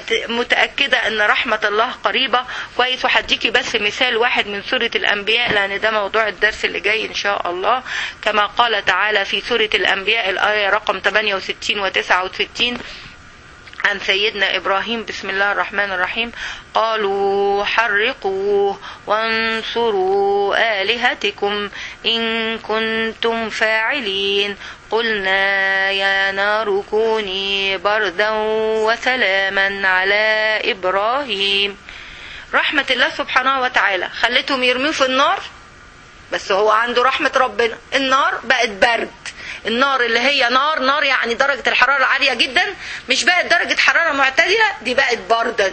A: متأكدة ان رحمة الله قريبة كويس وهديكي بس مثال واحد من سورة الانبياء لان ده موضوع الدرس اللي جاي ان شاء الله كما قال تعالى في سورة الانبياء الاية رقم 68 و 69 عن سيدنا إبراهيم بسم الله الرحمن الرحيم قالوا حرقوه وانصروا آلهتكم إن كنتم فاعلين قلنا يا نار كوني بردا وسلاما على إبراهيم رحمة الله سبحانه وتعالى خلتهم يرميه في النار بس هو عنده رحمة ربنا النار بقت برد النار اللي هي نار نار يعني درجة الحرارة عالية جدا مش بقت درجة حرارة معتدلة دي بقت بردا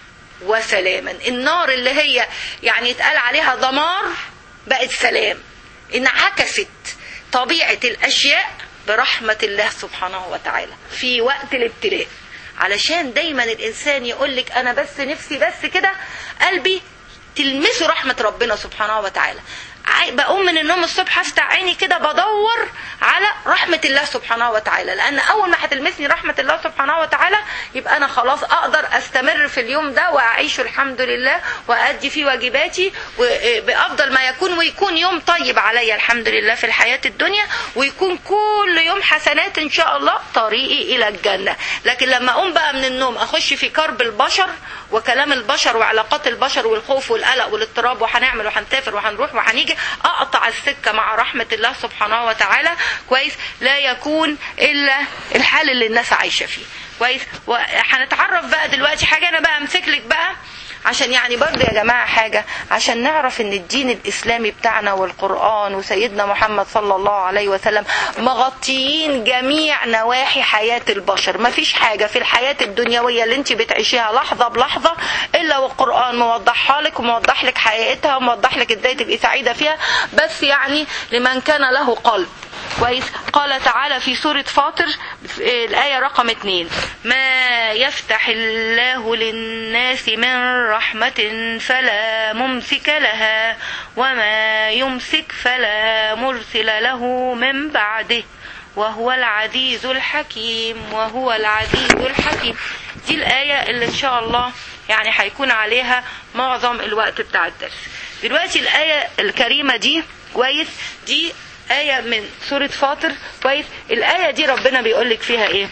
A: وسلاما النار اللي هي يعني يتقال عليها دمار بقت سلام انعكست طبيعة الأشياء برحمة الله سبحانه وتعالى في وقت الابتلاء علشان دايما الإنسان يقولك أنا بس نفسي بس كده قلبي تلمسوا رحمة ربنا سبحانه وتعالى بقوم من النوم الصبح افتح عيني كده بدور على رحمة الله سبحانه وتعالى لأن أول ما هتلمسني رحمة الله سبحانه وتعالى يبقى أنا خلاص أقدر أستمر في اليوم ده وأعيش الحمد لله وأدي فيه واجباتي بأفضل ما يكون ويكون يوم طيب عليا الحمد لله في الحياة الدنيا ويكون كل يوم حسنات إن شاء الله طريقي إلى الجنة لكن لما أقوم بقى من النوم أخش في كرب البشر وكلام البشر وعلاقات البشر والخوف والقلق والاضطراب وهنعمل وهنسافر وهنروح وهنيجي اقطع السكه مع رحمه الله سبحانه وتعالى كويس لا يكون الا الحال اللي الناس عايشه فيه كويس وهنتعرف بقى دلوقتي حاجه انا بقى امسك لك بقى عشان يعني برضه يا جماعة حاجة عشان نعرف ان الدين الاسلامي بتاعنا والقرآن وسيدنا محمد صلى الله عليه وسلم مغطيين جميع نواحي حياة البشر ما فيش حاجة في الحياة الدنيوية اللي انت بتعيشيها لحظة بلحظة الا والقرآن موضحها لك وموضح لك حقيقتها وموضح لك ازاي تبقي سعيدة فيها بس يعني لمن كان له قلب كويس قال تعالى في سورة فاطر الآية رقم اتنين ما يفتح الله للناس من رحمة فلا ممسك لها وما يمسك فلا مرسل له من بعده وهو العزيز الحكيم وهو العزيز الحكيم دي الآية اللي إن شاء الله يعني هيكون عليها معظم الوقت بتاع الدرس دلوقتي الآية الكريمة دي كويس دي آية من سورة فاطر كويس الآية دي ربنا بيقولك فيها إيه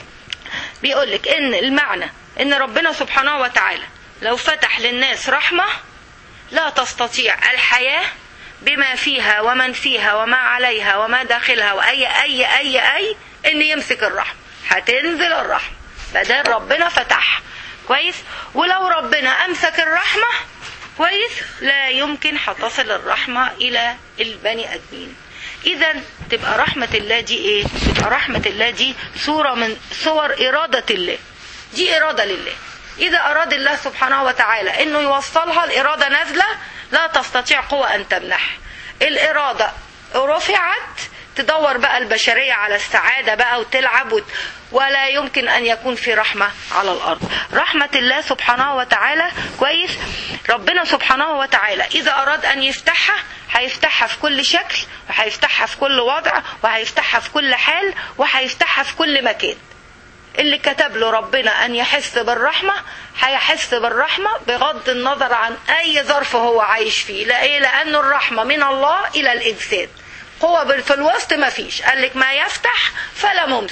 A: بيقولك إن المعنى إن ربنا سبحانه وتعالى لو فتح للناس رحمة لا تستطيع الحياة بما فيها ومن فيها وما عليها وما داخلها وأي أي أي أي إن يمسك الرحمة هتنزل الرحمة بدل ربنا فتحها كويس ولو ربنا أمسك الرحمة كويس لا يمكن هتصل الرحمة إلى البني آدمين اذا تبقى رحمة الله دي ايه تبقى رحمة الله دي صورة من صور ارادة الله دي ارادة لله اذا اراد الله سبحانه وتعالى انه يوصلها الارادة نازلة لا تستطيع قوة ان تمنح الارادة رفعت تدور بقى البشرية على السعادة بقى وتلعب وت... ولا يمكن أن يكون في رحمة على الأرض رحمة الله سبحانه وتعالى كويس ربنا سبحانه وتعالى إذا أراد أن يفتحها هيفتحها في كل شكل وهيفتحها في كل وضع وهيفتحها في كل حال وهيفتحها في كل مكان اللي كتب له ربنا أن يحس بالرحمة هيحس بالرحمة بغض النظر عن أي ظرف هو عايش فيه لأيه لأن الرحمة من الله إلى الإنسان قوة في الوسط ما فيش قال لك ما يفتح فلا ممسك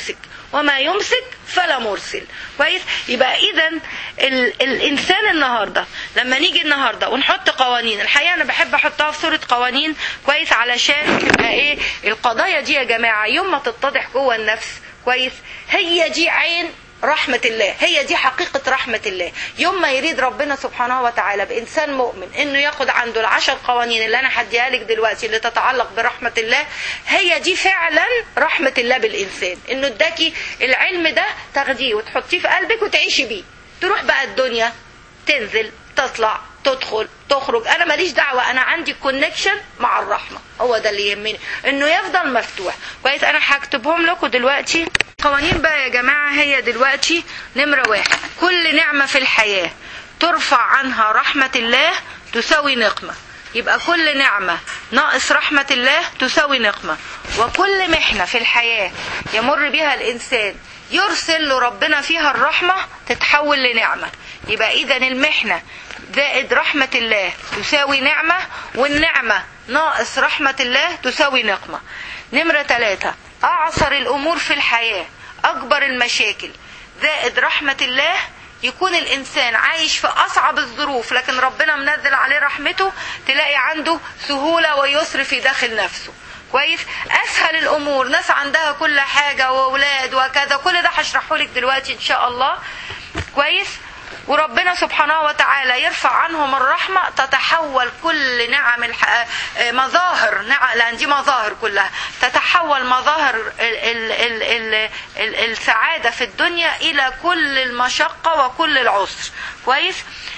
A: وما يمسك فلا مرسل كويس يبقى اذا ال الانسان النهارده لما نيجي النهارده ونحط قوانين الحقيقه انا بحب احطها في صوره قوانين كويس علشان تبقى ايه القضايا دي يا جماعه يوم ما تتضح جوه النفس كويس هي دي عين رحمة الله هي دي حقيقة رحمة الله يوم ما يريد ربنا سبحانه وتعالى بإنسان مؤمن إنه ياخد عنده العشر قوانين اللي أنا هديها لك دلوقتي اللي تتعلق برحمة الله هي دي فعلا رحمة الله بالإنسان إنه اداكي العلم ده تاخديه وتحطيه في قلبك وتعيشي بيه تروح بقى الدنيا تنزل تطلع تدخل تخرج انا ماليش دعوه انا عندي كونكشن مع الرحمه هو ده اللي يهمني انه يفضل مفتوح كويس انا هكتبهم لكم دلوقتي قوانين بقى يا جماعه هي دلوقتي نمره واحد كل نعمه في الحياه ترفع عنها رحمه الله تساوي نقمه يبقى كل نعمة ناقص رحمة الله تساوي نقمة وكل محنة في الحياة يمر بها الإنسان يرسل له ربنا فيها الرحمة تتحول لنعمة يبقى إذا المحنة زائد رحمة الله تساوي نعمة والنعمة ناقص رحمة الله تساوي نقمة نمرة ثلاثة أعصر الأمور في الحياة أكبر المشاكل زائد رحمة الله يكون الإنسان عايش في أصعب الظروف لكن ربنا منزل عليه رحمته تلاقي عنده سهولة ويسر في داخل نفسه كويس اسهل الامور ناس عندها كل حاجه واولاد وكذا كل ده هشرحه لك دلوقتي ان شاء الله كويس وربنا سبحانه وتعالى يرفع عنهم الرحمة تتحول كل نعم الح... مظاهر نعم لأن دي مظاهر كلها تتحول مظاهر ال... ال... ال... ال... السعادة في الدنيا إلى كل المشقة وكل العسر كويس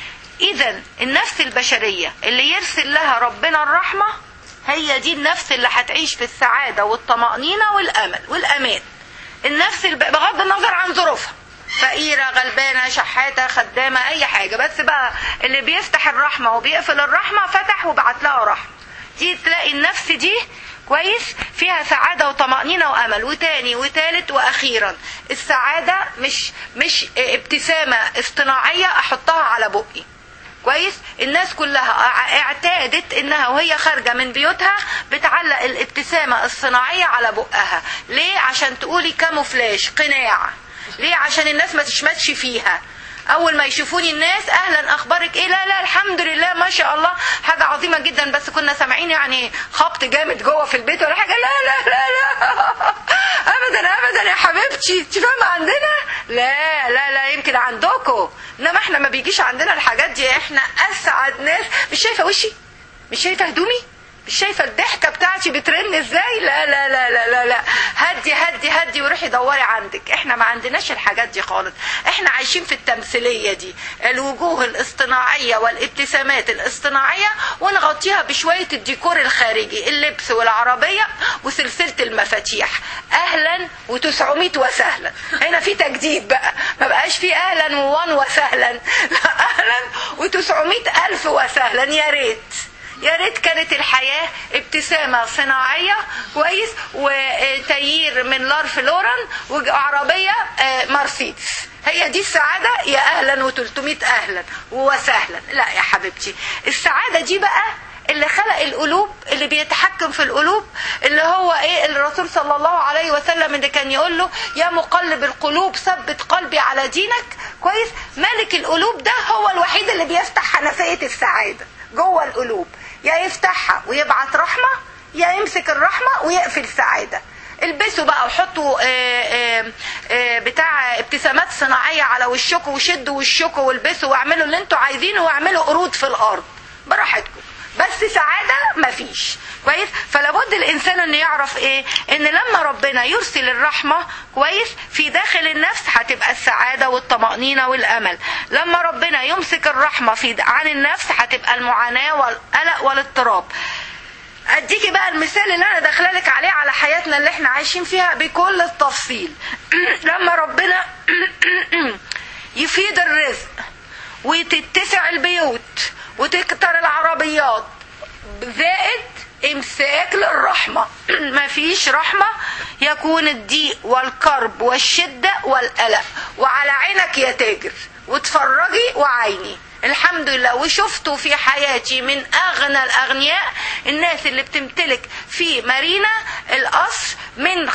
A: إذا النفس البشرية اللي يرسل لها ربنا الرحمة هي دي النفس اللي هتعيش في السعادة والطمأنينة والأمل والأمان النفس الب... بغض النظر عن ظروفها فقيرة غلبانة شحاتة خدامة أي حاجة بس بقى اللي بيفتح الرحمة وبيقفل الرحمة فتح وبعت لها رحمة دي تلاقي النفس دي كويس فيها سعادة وطمأنينة وأمل وتاني وتالت وأخيرا السعادة مش مش ابتسامة اصطناعية أحطها على بقي كويس الناس كلها اعتادت انها وهي خارجة من بيوتها بتعلق الابتسامة الصناعية على بقها ليه عشان تقولي كاموفلاج قناع ليه عشان الناس ما تشمتش فيها اول ما يشوفوني الناس اهلا اخبارك ايه لا لا الحمد لله ما شاء الله حاجه عظيمه جدا بس كنا سامعين يعني خبط جامد جوه في البيت ولا حاجه لا لا لا لا ابدا ابدا يا حبيبتي انت فاهمه عندنا لا لا لا يمكن عندكم انما احنا ما بيجيش عندنا الحاجات دي احنا اسعد ناس مش شايفه وشي مش شايفه هدومي مش شايفه الضحكه بتاعتي بترن ازاي لا لا لا لا لا لا هدي هدي هدي وروحي دوري عندك احنا ما عندناش الحاجات دي خالص احنا عايشين في التمثيليه دي الوجوه الاصطناعيه والابتسامات الاصطناعيه ونغطيها بشويه الديكور الخارجي اللبس والعربيه وسلسله المفاتيح اهلا و900 وسهلا هنا في تجديد بقى ما بقاش في اهلا ووان وسهلا لا اهلا و900 الف وسهلا يا ريت يا ريت كانت الحياة ابتسامة صناعية كويس وتيير من لارف لوران وعربية مرسيدس هي دي السعادة يا أهلا و300 أهلا وسهلا لا يا حبيبتي السعادة دي بقى اللي خلق القلوب اللي بيتحكم في القلوب اللي هو ايه الرسول صلى الله عليه وسلم اللي كان يقول له يا مقلب القلوب ثبت قلبي على دينك كويس ملك القلوب ده هو الوحيد اللي بيفتح حنفية السعادة جوه القلوب يا يفتحها ويبعت رحمة يا يمسك الرحمة ويقفل سعادة البسوا بقى وحطوا آآ آآ بتاع ابتسامات صناعية على وشكم وشدوا وشكم والبسوا واعملوا اللي انتوا عايزينه واعملوا قرود في الارض براحتكم بس سعادة مفيش كويس فلابد الانسان انه يعرف ايه ان لما ربنا يرسل الرحمة كويس في داخل النفس هتبقى السعادة والطمأنينة والامل لما ربنا يمسك الرحمة في عن النفس هتبقى المعاناة والقلق والاضطراب اديكي بقى المثال اللي انا داخله لك عليه على حياتنا اللي احنا عايشين فيها بكل التفصيل لما ربنا يفيد الرزق وتتسع البيوت وتكتر العربيات زائد امساك للرحمة مفيش رحمة يكون الضيق والكرب والشدة والقلق وعلى عينك يا تاجر وتفرجي وعيني الحمد لله وشفته في حياتي من اغنى الاغنياء الناس اللي بتمتلك في مارينا القصر من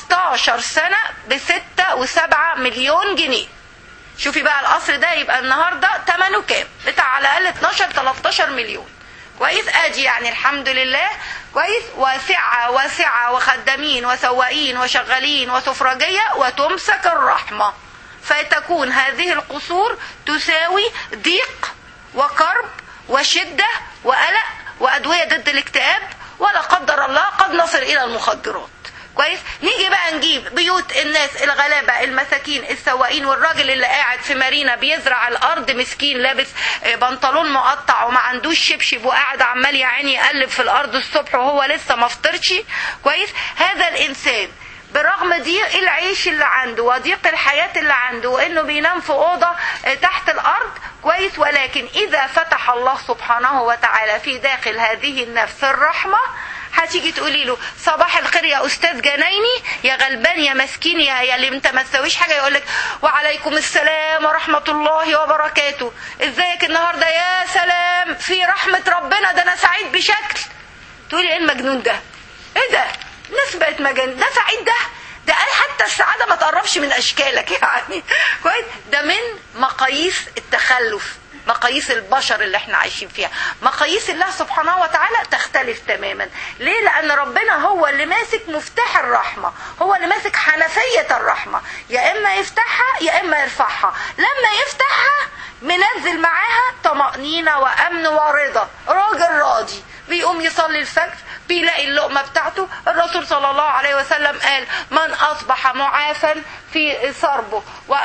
A: 15 سنة بستة وسبعة مليون جنيه شوفي بقى القصر ده يبقى النهاردة ثمنه كام بتاع على الاقل 12 13 مليون كويس ادي يعني الحمد لله كويس واسعة واسعة وخدامين وسواقين وشغالين وسفرجية وتمسك الرحمة فتكون هذه القصور تساوي ضيق وكرب وشدة وقلق وأدوية ضد الاكتئاب ولا قدر الله قد نصل إلى المخدرات كويس نيجي بقى نجيب بيوت الناس الغلابه المساكين السواقين والراجل اللي قاعد في مارينا بيزرع الارض مسكين لابس بنطلون مقطع وما عندوش شبشب وقاعد عمال يا عيني يقلب في الارض الصبح وهو لسه ما فطرش كويس هذا الانسان برغم ضيق العيش اللي عنده وضيق الحياة اللي عنده وانه بينام في اوضة تحت الارض كويس ولكن اذا فتح الله سبحانه وتعالى في داخل هذه النفس الرحمة هتيجي تقولي له صباح الخير يا استاذ جنايني يا غلبان يا مسكين يا, يا اللي انت ما تسويش حاجه يقول لك وعليكم السلام ورحمه الله وبركاته ازيك النهارده يا سلام في رحمه ربنا ده انا سعيد بشكل تقولي ايه المجنون ده ايه ده الناس بقت مجانين ده سعيد ده ده قال حتى السعادة ما تقربش من أشكالك يعني كويس ده من مقاييس التخلف مقاييس البشر اللي احنا عايشين فيها مقاييس الله سبحانه وتعالى تختلف تماما ليه لان ربنا هو اللي ماسك مفتاح الرحمة هو اللي ماسك حنفية الرحمة يا اما يفتحها يا اما يرفعها لما يفتحها منزل معاها طمأنينة وامن ورضا راجل راضي بيقوم يصلي الفجر بيلاقي اللقمة بتاعته الرسول صلى الله عليه وسلم قال من أصبح معافا في صربه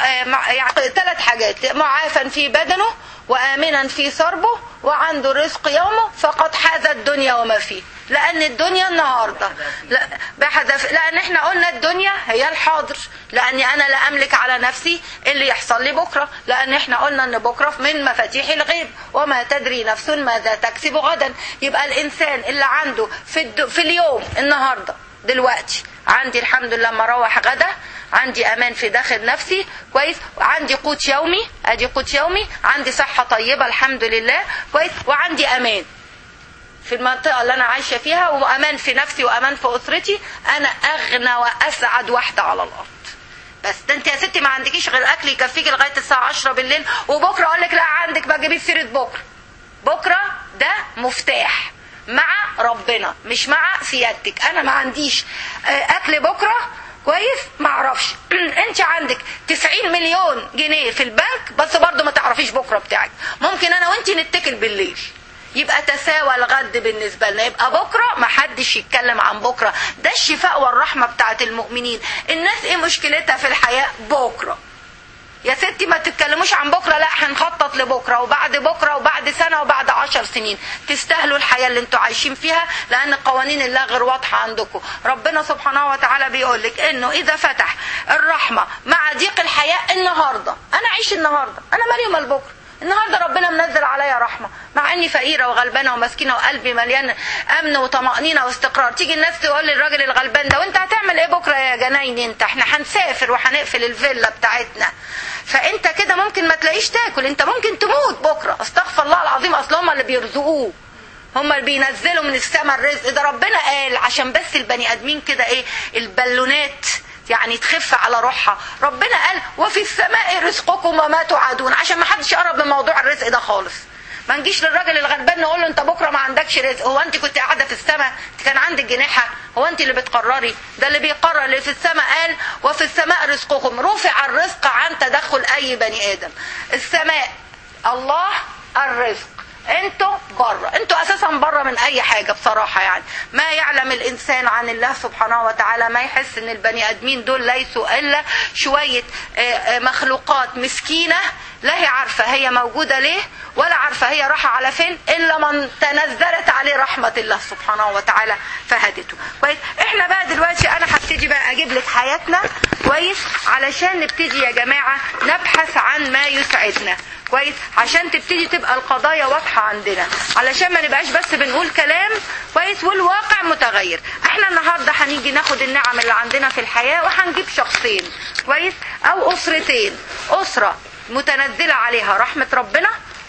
A: يعني ثلاث حاجات معافا في بدنه وآمنا في صربه وعنده رزق يومه فقد حاز الدنيا وما فيه لأن الدنيا النهاردة لا بحذف لأن احنا قلنا الدنيا هي الحاضر لأني أنا لا أملك على نفسي اللي يحصل لي بكرة لأن احنا قلنا أن بكرة من مفاتيح الغيب وما تدري نفس ماذا تكسب غدا يبقى الإنسان اللي عنده في, الد... في اليوم النهاردة دلوقتي عندي الحمد لله لما اروح غدا عندي امان في داخل نفسي كويس وعندي قوت يومي ادي قوت يومي عندي صحه طيبه الحمد لله كويس وعندي امان في المنطقة اللي أنا عايشة فيها وأمان في نفسي وأمان في أسرتي أنا أغنى وأسعد واحدة على الأرض بس ده انت يا ستي ما عندكيش غير اكل يكفيكي لغايه الساعه 10 بالليل وبكره اقول لك لا عندك ما تجيبيش سيره بكره بكره ده مفتاح مع ربنا مش مع سيادتك انا ما عنديش اكل بكره كويس ما اعرفش انت عندك 90 مليون جنيه في البنك بس برضه ما تعرفيش بكره بتاعك ممكن انا وانت نتكل بالليل يبقى تساوى الغد بالنسبة لنا يبقى بكرة ما حدش يتكلم عن بكرة ده الشفاء والرحمة بتاعت المؤمنين الناس ايه مشكلتها في الحياة بكرة يا ستي ما تتكلموش عن بكره لا هنخطط لبكره وبعد بكره وبعد سنه وبعد عشر سنين تستاهلوا الحياه اللي انتوا عايشين فيها لان قوانين الله غير واضحه عندكم ربنا سبحانه وتعالى بيقول لك انه اذا فتح الرحمه مع ضيق الحياه النهارده انا عايش النهارده انا مالي ومال بكره النهارده ربنا منزل عليا رحمه مع اني فقيره وغلبانه ومسكينه وقلبي مليان امن وطمانينه واستقرار تيجي الناس تقول للراجل الغلبان ده وانت هتعمل ايه بكره يا جناين انت احنا هنسافر وهنقفل الفيلا بتاعتنا فانت كده ممكن ما تلاقيش تاكل انت ممكن تموت بكره استغفر الله العظيم اصل هم اللي بيرزقوه هم اللي بينزلوا من السماء الرزق ده ربنا قال عشان بس البني ادمين كده ايه البالونات يعني تخف على روحها ربنا قال وفي السماء رزقكم وما توعدون عشان ما حدش يقرب من موضوع الرزق ده خالص ما نجيش للراجل الغلبان نقول له انت بكره ما عندكش رزق هو انت كنت قاعده في السماء انت كان عندك جناحه هو انت اللي بتقرري ده اللي بيقرر اللي في السماء قال وفي السماء رزقكم رفع الرزق عن تدخل اي بني ادم السماء الله الرزق انتوا بره انتوا اساسا بره من اي حاجه بصراحه يعني ما يعلم الانسان عن الله سبحانه وتعالى ما يحس ان البني ادمين دول ليسوا الا شويه مخلوقات مسكينه لا هي عارفه هي موجوده ليه ولا عارفه هي رايحه على فين الا من تنزلت عليه رحمه الله سبحانه وتعالى فهدته كويس احنا بقى دلوقتي انا هبتدي بقى اجيب لك حياتنا كويس علشان نبتدي يا جماعه نبحث عن ما يسعدنا كويس عشان تبتدي تبقى القضايا واضحة عندنا علشان ما نبقاش بس بنقول كلام كويس والواقع متغير احنا النهاردة هنيجي ناخد النعم اللي عندنا في الحياة وهنجيب شخصين كويس او اسرتين اسرة متنزلة عليها رحمة ربنا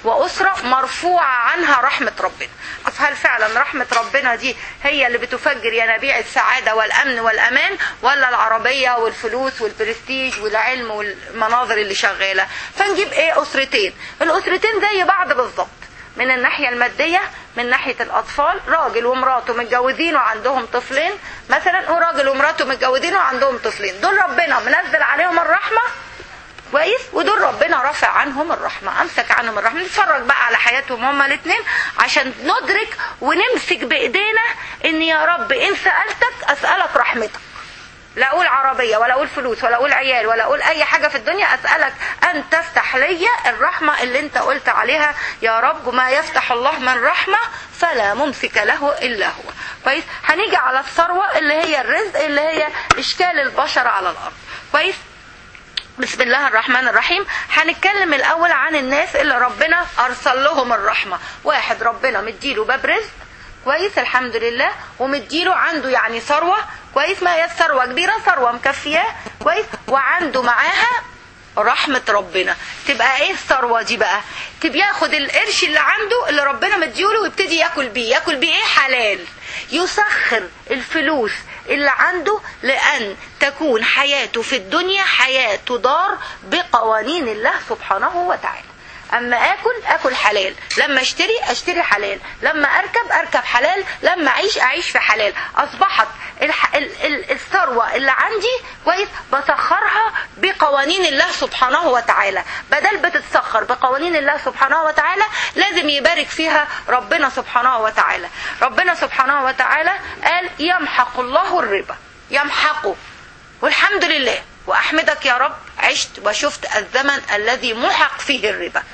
A: واسره مرفوعه عنها رحمه ربنا هل فعلا رحمه ربنا دي هي اللي بتفجر ينابيع السعاده والامن والامان ولا العربيه والفلوس والبرستيج والعلم والمناظر اللي شغاله فنجيب ايه اسرتين الاسرتين زي بعض بالظبط من الناحية المادية من ناحية الأطفال راجل ومراته متجوزين وعندهم طفلين مثلا وراجل ومراته متجوزين وعندهم طفلين دول ربنا منزل عليهم الرحمة كويس ودول ربنا رافع عنهم الرحمة أمسك عنهم الرحمة نتفرج بقى على حياتهم هما الاثنين عشان ندرك ونمسك بإيدينا إن يا رب إن سألتك أسألك رحمتك لا اقول عربيه ولا اقول فلوس ولا اقول عيال ولا اقول اي حاجه في الدنيا اسالك ان تفتح لي الرحمه اللي انت قلت عليها يا رب ما يفتح الله من رحمه فلا ممسك له الا هو كويس هنيجي على الثروه اللي هي الرزق اللي هي اشكال البشر على الارض كويس بسم الله الرحمن الرحيم هنتكلم الاول عن الناس اللي ربنا ارسل لهم الرحمه واحد ربنا مديله باب رزق كويس الحمد لله ومديله عنده يعني ثروه كويس ما هي الثروه كبيره ثروه مكفياه كويس وعنده معاها رحمة ربنا تبقى ايه الثروة دي بقى تبقى ياخد القرش اللي عنده اللي ربنا مديوله ويبتدي ياكل بيه ياكل بيه ايه حلال يسخر الفلوس اللي عنده لأن تكون حياته في الدنيا حياة تدار بقوانين الله سبحانه وتعالى اما اكل اكل حلال لما اشتري اشتري حلال لما اركب اركب حلال لما اعيش اعيش في حلال اصبحت الح... ال... ال... الثروه اللي عندي كويس بسخرها بقوانين الله سبحانه وتعالى بدل بتتسخر بقوانين الله سبحانه وتعالى لازم يبارك فيها ربنا سبحانه وتعالى ربنا سبحانه وتعالى قال يمحق الله الربا يمحقه والحمد لله واحمدك يا رب عشت وشفت الزمن الذي محق فيه الربا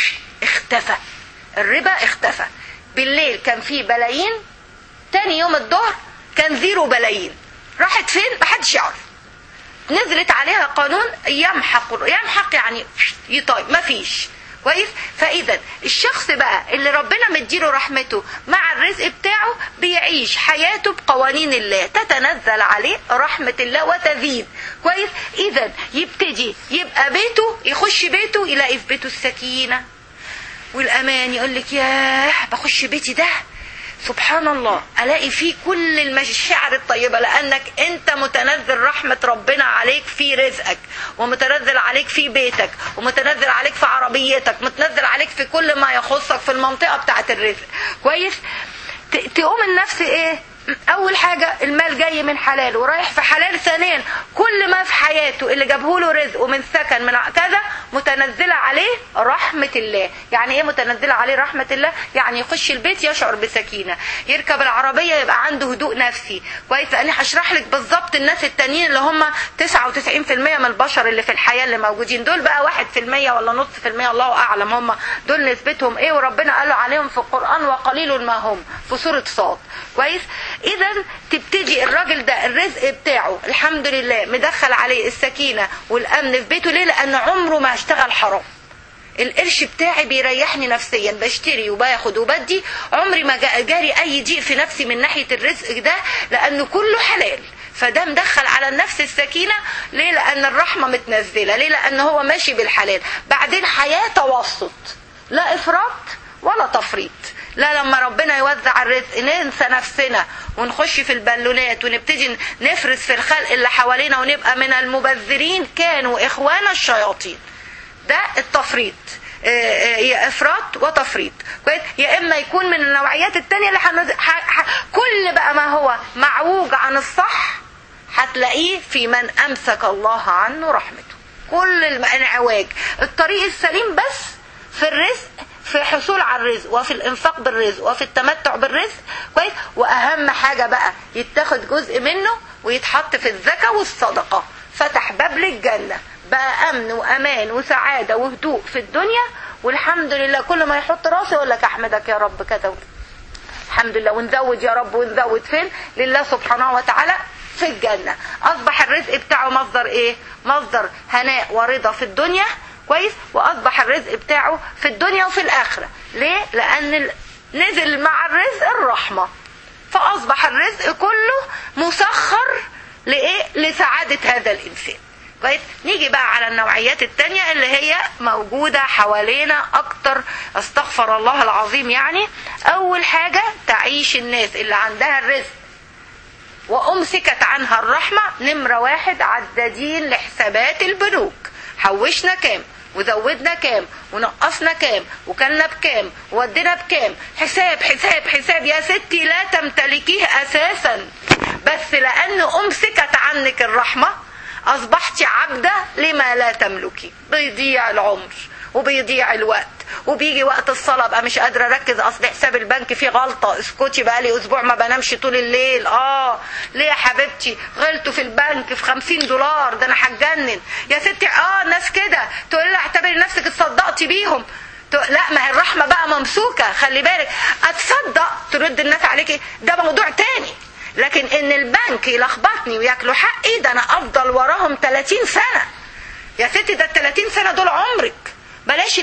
A: اختفى الربا اختفى بالليل كان فيه بلايين تاني يوم الظهر كان زيرو بلايين راحت فين محدش يعرف نزلت عليها قانون يمحق يمحق يعني يطيب مفيش كويس فاذا الشخص بقى اللي ربنا مديله رحمته مع الرزق بتاعه بيعيش حياته بقوانين الله تتنزل عليه رحمه الله وتزيد كويس اذا يبتدي يبقى بيته يخش بيته يلاقي في بيته السكينه والامان يقول لك ياه بخش بيتي ده سبحان الله الاقي فيه كل المشاعر الطيبه لانك انت متنزل رحمه ربنا عليك في رزقك ومتنزل عليك في بيتك ومتنزل عليك في عربيتك متنزل عليك في كل ما يخصك في المنطقه بتاعه الرزق كويس تقوم النفس ايه اول حاجه المال جاي من حلال ورايح في حلال ثانيا كل ما في حياته اللي جابه له رزق ومن سكن من كذا متنزله عليه رحمه الله يعني ايه متنزله عليه رحمه الله يعني يخش البيت يشعر بسكينه يركب العربيه يبقى عنده هدوء نفسي كويس انا هشرح لك بالظبط الناس التانيين اللي هم 99% من البشر اللي في الحياه اللي موجودين دول بقى 1% ولا نص في المية الله اعلم هم دول نسبتهم ايه وربنا قالوا عليهم في القران وقليل ما هم في سوره صاد كويس اذا تبتدي الراجل ده الرزق بتاعه الحمد لله مدخل عليه السكينه والامن في بيته ليه لان عمره ما اشتغل حرام القرش بتاعي بيريحني نفسيا بشتري وباخد وبدي عمري ما جاري اي ضيق في نفسي من ناحيه الرزق ده لانه كله حلال فده مدخل على النفس السكينة ليه لأن الرحمة متنزلة ليه لأن هو ماشي بالحلال بعدين حياة توسط لا إفراط ولا تفريط لا لما ربنا يوزع الرزق ننسى نفسنا ونخش في البالونات ونبتدي نفرز في الخلق اللي حوالينا ونبقى من المبذرين كانوا إخوان الشياطين ده التفريط يا افراط وتفريط كويس يا اما يكون من النوعيات التانية اللي حنز... ح... ح... كل بقى ما هو معوج عن الصح هتلاقيه في من امسك الله عنه رحمته كل الانعواج الطريق السليم بس في الرزق في الحصول على الرزق وفي الانفاق بالرزق وفي التمتع بالرزق كويس واهم حاجه بقى يتاخد جزء منه ويتحط في الزكاه والصدقه فتح باب للجنه بقى امن وامان وسعاده وهدوء في الدنيا والحمد لله كل ما يحط راسه يقول لك احمدك يا رب كذا الحمد لله ونزود يا رب ونزود فين لله سبحانه وتعالى في الجنة أصبح الرزق بتاعه مصدر إيه مصدر هناء ورضا في الدنيا كويس وأصبح الرزق بتاعه في الدنيا وفي الآخرة ليه لأن نزل مع الرزق الرحمة فأصبح الرزق كله مسخر لإيه لسعادة هذا الإنسان كويس نيجي بقى على النوعيات التانية اللي هي موجودة حوالينا اكتر استغفر الله العظيم يعني اول حاجة تعيش الناس اللي عندها الرزق وامسكت عنها الرحمة نمرة واحد عدادين لحسابات البنوك حوشنا كام وزودنا كام ونقصنا كام وكلنا بكام وودينا بكام حساب حساب حساب يا ستي لا تمتلكيه اساسا بس لان امسكت عنك الرحمه اصبحت عبده لما لا تملكي بيضيع العمر وبيضيع الوقت وبيجي وقت الصلاه ابقى مش قادره اركز اصل حساب البنك فيه غلطه اسكتي بقى لي اسبوع ما بنامش طول الليل اه ليه يا حبيبتي غلطوا في البنك في 50 دولار ده انا هتجنن يا ستي اه ناس كده تقول لها اعتبري نفسك اتصدقتي بيهم لا ما هي الرحمه بقى ممسوكه خلي بالك اتصدق ترد الناس عليكي ده موضوع تاني لكن ان البنك يلخبطني وياكلوا حقي ده انا افضل وراهم 30 سنه يا ستي ده ال 30 سنه دول عمرك بلاش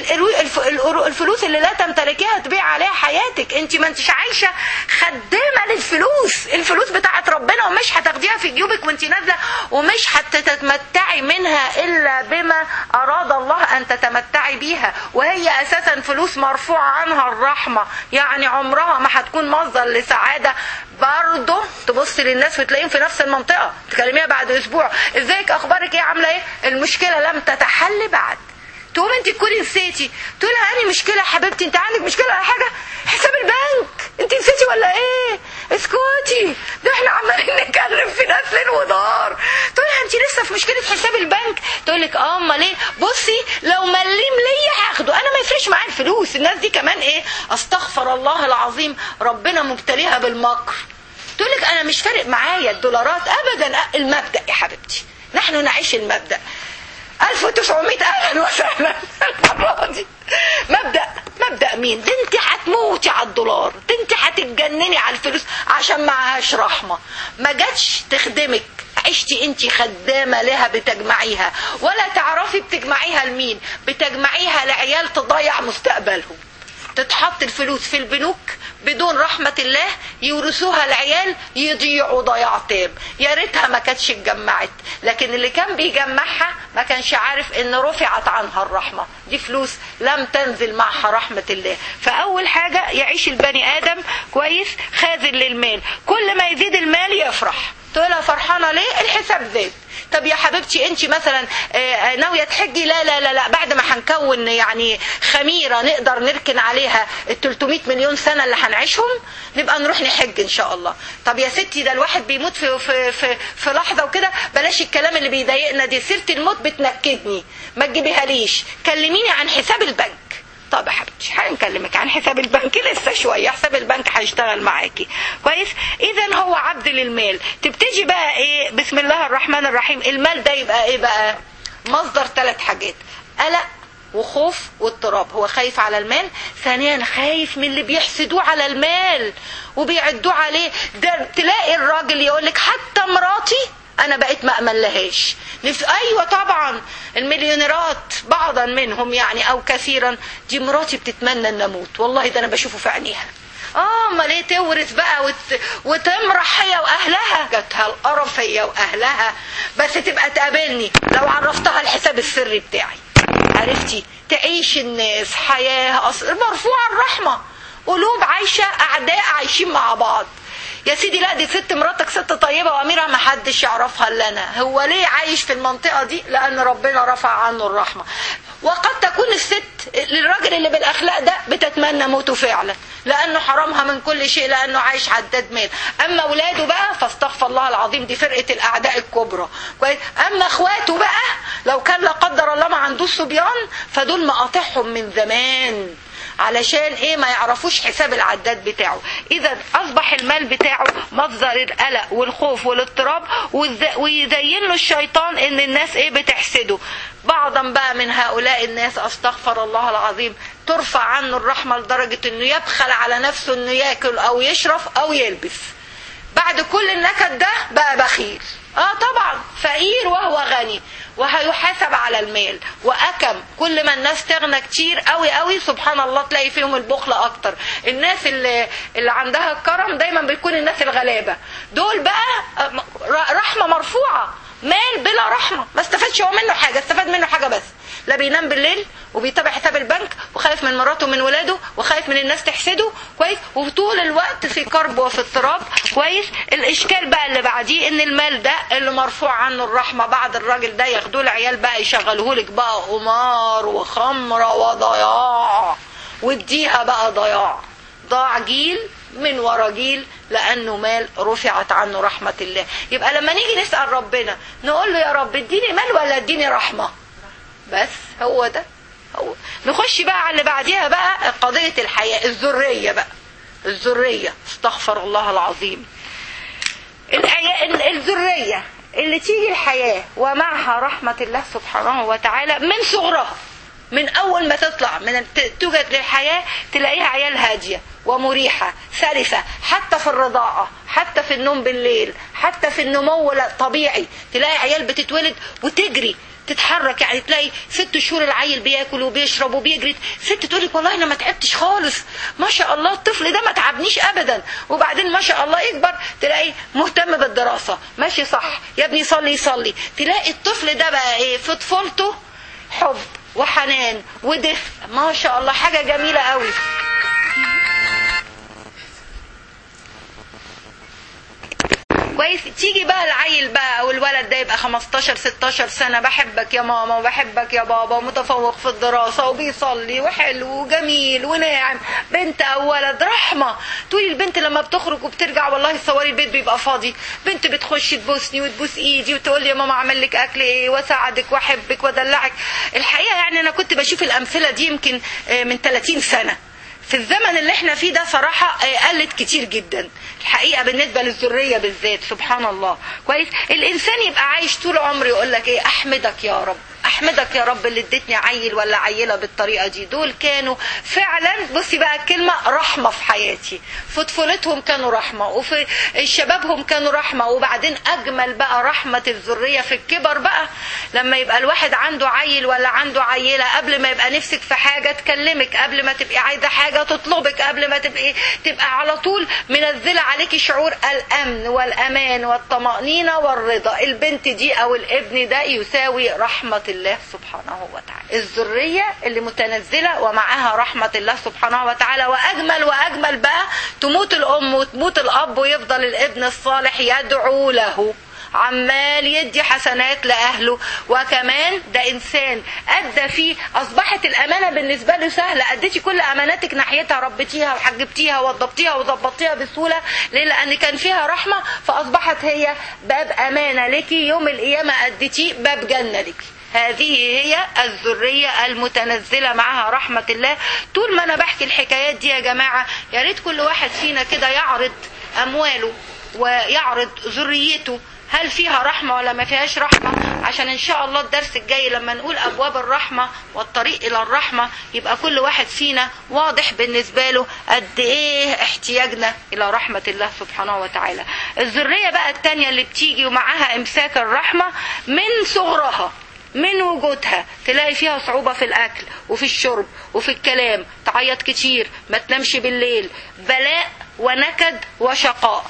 A: الفلوس اللي لا تمتلكيها تبيع عليها حياتك انت ما انتش عايشه خدامه للفلوس الفلوس بتاعت ربنا ومش هتاخديها في جيوبك وانت نازله ومش هتتمتعي منها الا بما اراد الله ان تتمتعي بيها وهي اساسا فلوس مرفوع عنها الرحمه يعني عمرها ما هتكون مصدر لسعاده برضه تبص للناس وتلاقيهم في نفس المنطقه تكلميها بعد اسبوع ازيك اخبارك ايه عامله ايه المشكله لم تتحل بعد تقوم انت تكوني نسيتي تقول لها اني مشكله يا حبيبتي انت عندك مشكله ولا حاجه حساب البنك انت نسيتي ولا ايه اسكتي ده احنا عمالين نتكلم في ناس ليل ودار تقول لها انت لسه في مشكله حساب البنك تقول لك اه امال ايه بصي لو مليم ليا هاخده انا ما يفرقش معايا الفلوس الناس دي كمان ايه استغفر الله العظيم ربنا مبتليها بالمكر تقول لك انا مش فارق معايا الدولارات ابدا المبدا يا حبيبتي نحن نعيش المبدا 1900 اهلا وسهلا المره دي مبدا مبدا مين ده انت هتموتي على الدولار ده انت هتتجنني على الفلوس عشان معهاش رحمه ما جاتش تخدمك عشتي انت خدامه لها بتجمعيها ولا تعرفي بتجمعيها لمين بتجمعيها لعيال تضيع مستقبلهم تتحط الفلوس في البنوك بدون رحمة الله يورثوها العيال يضيعوا ضياع تام يا ريتها ما كانتش اتجمعت لكن اللي كان بيجمعها ما كانش عارف ان رفعت عنها الرحمة دي فلوس لم تنزل معها رحمة الله فأول حاجة يعيش البني آدم كويس خازن للمال كل ما يزيد المال يفرح تقولها فرحانة ليه الحساب زاد طب يا حبيبتي انت مثلا ناويه تحجي لا لا لا لا بعد ما هنكون يعني خميره نقدر نركن عليها ال 300 مليون سنه اللي هنعيشهم نبقى نروح نحج ان شاء الله طب يا ستي ده الواحد بيموت في في في, في لحظه وكده بلاش الكلام اللي بيضايقنا دي سيره الموت بتنكدني ما تجيبيها ليش كلميني عن حساب البنك طب يا حبيبتي هنكلمك عن حساب البنك لسه شويه حساب البنك هيشتغل معاكي كويس اذا هو عبد للمال تبتدي بقى ايه بسم الله الرحمن الرحيم المال ده يبقى ايه بقى مصدر ثلاث حاجات قلق وخوف واضطراب هو خايف على المال ثانيا خايف من اللي بيحسدوه على المال وبيعدوه عليه ده تلاقي الراجل يقول لك حتى مراتي انا بقيت ما املهاش نفس ايوه طبعا المليونيرات بعضا منهم يعني او كثيرا دي مراتي بتتمنى ان اموت والله ده انا بشوفه في عينيها اه امال ايه تورث بقى وت... وتمرح هي واهلها جاتها القرف هي واهلها بس تبقى تقابلني لو عرفتها الحساب السري بتاعي عرفتي تعيش الناس حياه أص... مرفوعه الرحمه قلوب عايشه اعداء عايشين مع بعض يا سيدي لا دي ست مراتك ست طيبة وأميرة ما حدش يعرفها إلا أنا هو ليه عايش في المنطقة دي لأن ربنا رفع عنه الرحمة وقد تكون الست للراجل اللي بالأخلاق ده بتتمنى موته فعلا لأنه حرمها من كل شيء لأنه عايش عداد مال أما أولاده بقى فاستغفر الله العظيم دي فرقة الأعداء الكبرى كويس أما أخواته بقى لو كان لا قدر الله ما عندوش صبيان فدول مقاطعهم من زمان علشان ايه ما يعرفوش حساب العداد بتاعه اذا اصبح المال بتاعه مصدر القلق والخوف والاضطراب ويزين له الشيطان ان الناس ايه بتحسده بعضا بقى من هؤلاء الناس استغفر الله العظيم ترفع عنه الرحمة لدرجة انه يبخل على نفسه انه ياكل او يشرب او يلبس بعد كل النكد ده بقى بخيل اه طبعا فقير وهو غني وهيحاسب على المال واكم كل ما الناس تغنى كتير قوي قوي سبحان الله تلاقي فيهم البخل اكتر الناس اللي, اللي عندها الكرم دايما بيكون الناس الغلابه دول بقى رحمه مرفوعه مال بلا رحمه ما استفادش هو منه حاجه استفاد منه حاجه بس لا بينام بالليل وبيتابع حساب البنك وخايف من مراته ومن ولاده وخايف من الناس تحسده كويس وطول الوقت في كرب وفي اضطراب كويس الاشكال بقى اللي بعديه ان المال ده اللي مرفوع عنه الرحمه بعد الراجل ده ياخدوه العيال بقى يشغلوه لك بقى قمار وخمره وضياع واديها بقى ضياع ضاع جيل من ورا جيل لانه مال رفعت عنه رحمه الله يبقى لما نيجي نسال ربنا نقول له يا رب اديني مال ولا اديني رحمه بس هو ده هو نخش بقى على اللي بعديها بقى قضيه الحياه الذريه بقى الذريه استغفر الله العظيم الذريه اللي تيجي الحياه ومعها رحمه الله سبحانه وتعالى من صغرها من اول ما تطلع من توجد للحياه تلاقيها عيال هاديه ومريحه سلسه حتى في الرضاعه حتى في النوم بالليل حتى في النمو الطبيعي تلاقي عيال بتتولد وتجري تتحرك يعني تلاقي ست شهور العيل بياكل وبيشرب وبيجري ست تقول لك والله انا ما تعبتش خالص ما شاء الله الطفل ده ما تعبنيش ابدا وبعدين ما شاء الله يكبر تلاقي مهتم بالدراسه ماشي صح يا ابني صلي صلي تلاقي الطفل ده بقى ايه في طفولته حب وحنان ودفء ما شاء الله حاجه جميله قوي كويس تيجي بقى العيل بقى او الولد ده يبقى 15 16 سنه بحبك يا ماما وبحبك يا بابا ومتفوق في الدراسه وبيصلي وحلو وجميل وناعم بنت او ولد رحمه تقولي البنت لما بتخرج وبترجع والله تصوري البيت بيبقى فاضي بنت بتخش تبوسني وتبوس ايدي وتقول لي يا ماما اعمل لك اكل ايه واساعدك واحبك وادلعك الحقيقه يعني انا كنت بشوف الامثله دي يمكن من 30 سنه في الزمن اللي احنا فيه ده صراحة قلت كتير جدا الحقيقة بالنسبة للذرية بالذات سبحان الله كويس الإنسان يبقى عايش طول عمره يقول لك إيه أحمدك يا رب احمدك يا رب اللي اديتني عيل ولا عيله بالطريقه دي دول كانوا فعلا بصي بقى الكلمه رحمه في حياتي في طفولتهم كانوا رحمه وفي شبابهم كانوا رحمه وبعدين اجمل بقى رحمه الذريه في الكبر بقى لما يبقى الواحد عنده عيل ولا عنده عيله قبل ما يبقى نفسك في حاجه تكلمك قبل ما تبقي عايزه حاجه تطلبك قبل ما تبقي تبقى على طول منزله عليكي شعور الامن والامان والطمانينه والرضا البنت دي او الابن ده يساوي رحمه الله سبحانه وتعالى الذرية اللي متنزلة ومعها رحمة الله سبحانه وتعالى وأجمل وأجمل بقى تموت الأم وتموت الأب ويفضل الابن الصالح يدعو له عمال يدي حسنات لأهله وكمان ده إنسان أدى فيه أصبحت الأمانة بالنسبة له سهلة أديتي كل أماناتك ناحيتها ربيتيها وحجبتيها وضبطيها وظبطتيها بسهولة ليه لأن كان فيها رحمة فأصبحت هي باب أمانة لك يوم القيامة أديتيه باب جنة لك هذه هي الذرية المتنزلة معها رحمة الله طول ما أنا بحكي الحكايات دي يا جماعة يا ريت كل واحد فينا كده يعرض أمواله ويعرض ذريته هل فيها رحمة ولا ما فيهاش رحمة عشان ان شاء الله الدرس الجاي لما نقول ابواب الرحمة والطريق الى الرحمة يبقى كل واحد فينا واضح بالنسبة له قد ايه احتياجنا الى رحمة الله سبحانه وتعالى الذرية بقى التانية اللي بتيجي ومعاها امساك الرحمة من صغرها من وجودها تلاقي فيها صعوبة في الأكل وفي الشرب وفي الكلام تعيط كتير ما تنامش بالليل بلاء ونكد وشقاء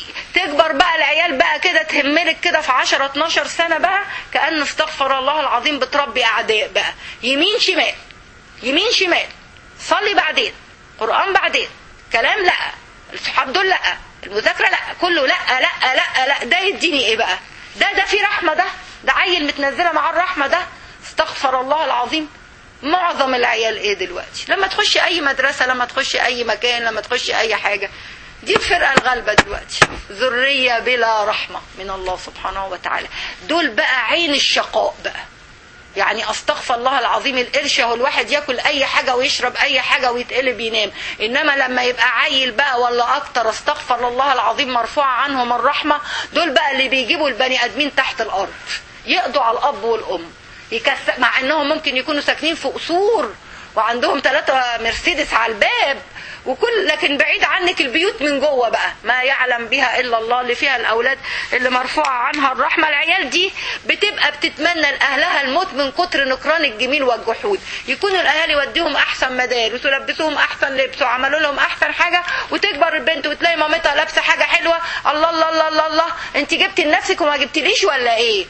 A: تكبر بقى العيال بقى كده تهملك كده في 10 12 سنة بقى كأن استغفر الله العظيم بتربي أعداء بقى يمين شمال يمين شمال صلي بعدين قرآن بعدين كلام لا الصحاب دول لا المذاكرة لا كله لا لا لا لا ده يديني ايه بقى ده ده في رحمة ده ده عيل متنزله مع الرحمه ده استغفر الله العظيم معظم العيال ايه دلوقتي لما تخش اي مدرسه لما تخش اي مكان لما تخش اي حاجه دي الفرقه الغالبه دلوقتي ذريه بلا رحمه من الله سبحانه وتعالى دول بقى عين الشقاء بقى يعني استغفر الله العظيم القرش هو الواحد ياكل اي حاجه ويشرب اي حاجه ويتقلب ينام انما لما يبقى عيل بقى ولا اكتر استغفر الله العظيم مرفوعه عنهم الرحمه دول بقى اللي بيجيبوا البني ادمين تحت الارض يقضوا على الاب والام يكس... مع انهم ممكن يكونوا ساكنين في قصور وعندهم ثلاثة مرسيدس على الباب وكل لكن بعيد عنك البيوت من جوه بقى ما يعلم بها الا الله اللي فيها الاولاد اللي مرفوعه عنها الرحمه العيال دي بتبقى بتتمنى لاهلها الموت من كتر نكران الجميل والجحود يكونوا الاهالي يوديهم احسن مدارس ويلبسوهم احسن لبس وعملوا لهم احسن حاجه وتكبر البنت وتلاقي مامتها لابسه حاجه حلوه الله الله الله الله, الله. انت جبتي لنفسك وما جبتليش ولا ايه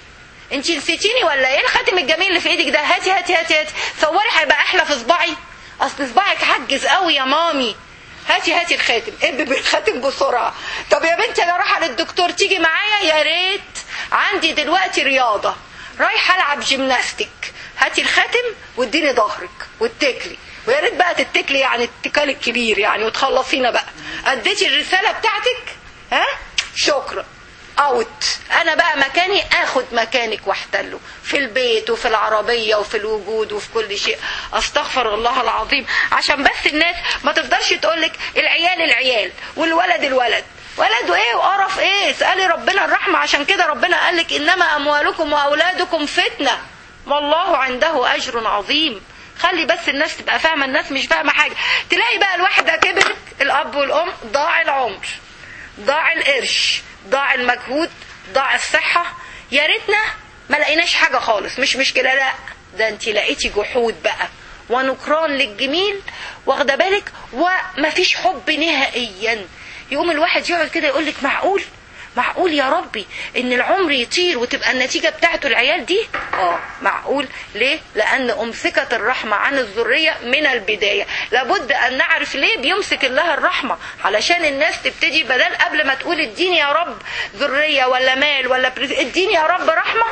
A: انت نسيتيني ولا ايه الخاتم الجميل اللي في ايدك ده هاتي هاتي هاتي هاتي صوري هيبقى احلى في صباعي اصل صباعك حجز قوي يا مامي هاتي هاتي الخاتم اب بالخاتم بسرعه طب يا بنتي انا رايحه للدكتور تيجي معايا يا ريت عندي دلوقتي رياضه رايحه العب جيمناستيك هاتي الخاتم واديني ظهرك واتكلي ويا ريت بقى تتكلي يعني الاتكال الكبير يعني وتخلصينا بقى اديتي الرساله بتاعتك ها شكرا اوت انا بقى مكاني اخد مكانك واحتله في البيت وفي العربيه وفي الوجود وفي كل شيء استغفر الله العظيم عشان بس الناس ما تفضلش تقولك العيال العيال والولد الولد ولد ايه وقرف ايه اسالي ربنا الرحمه عشان كده ربنا قالك انما اموالكم واولادكم فتنه والله عنده اجر عظيم خلي بس الناس تبقى فاهمه الناس مش فاهمه حاجه تلاقي بقى الواحده كبرت الاب والام ضاع العمر ضاع القرش ضاع المجهود ضاع الصحة يا ريتنا ما لقيناش حاجة خالص مش مشكلة لا ده انت لقيتي جحود بقى ونكران للجميل واخده بالك ومفيش حب نهائيا يقوم الواحد يقعد كده يقول لك معقول معقول يا ربي ان العمر يطير وتبقى النتيجة بتاعته العيال دي اه معقول ليه لان امسكت الرحمة عن الذرية من البداية لابد ان نعرف ليه بيمسك الله الرحمة علشان الناس تبتدي بدل قبل ما تقول اديني يا رب ذرية ولا مال ولا بريز اديني يا رب رحمة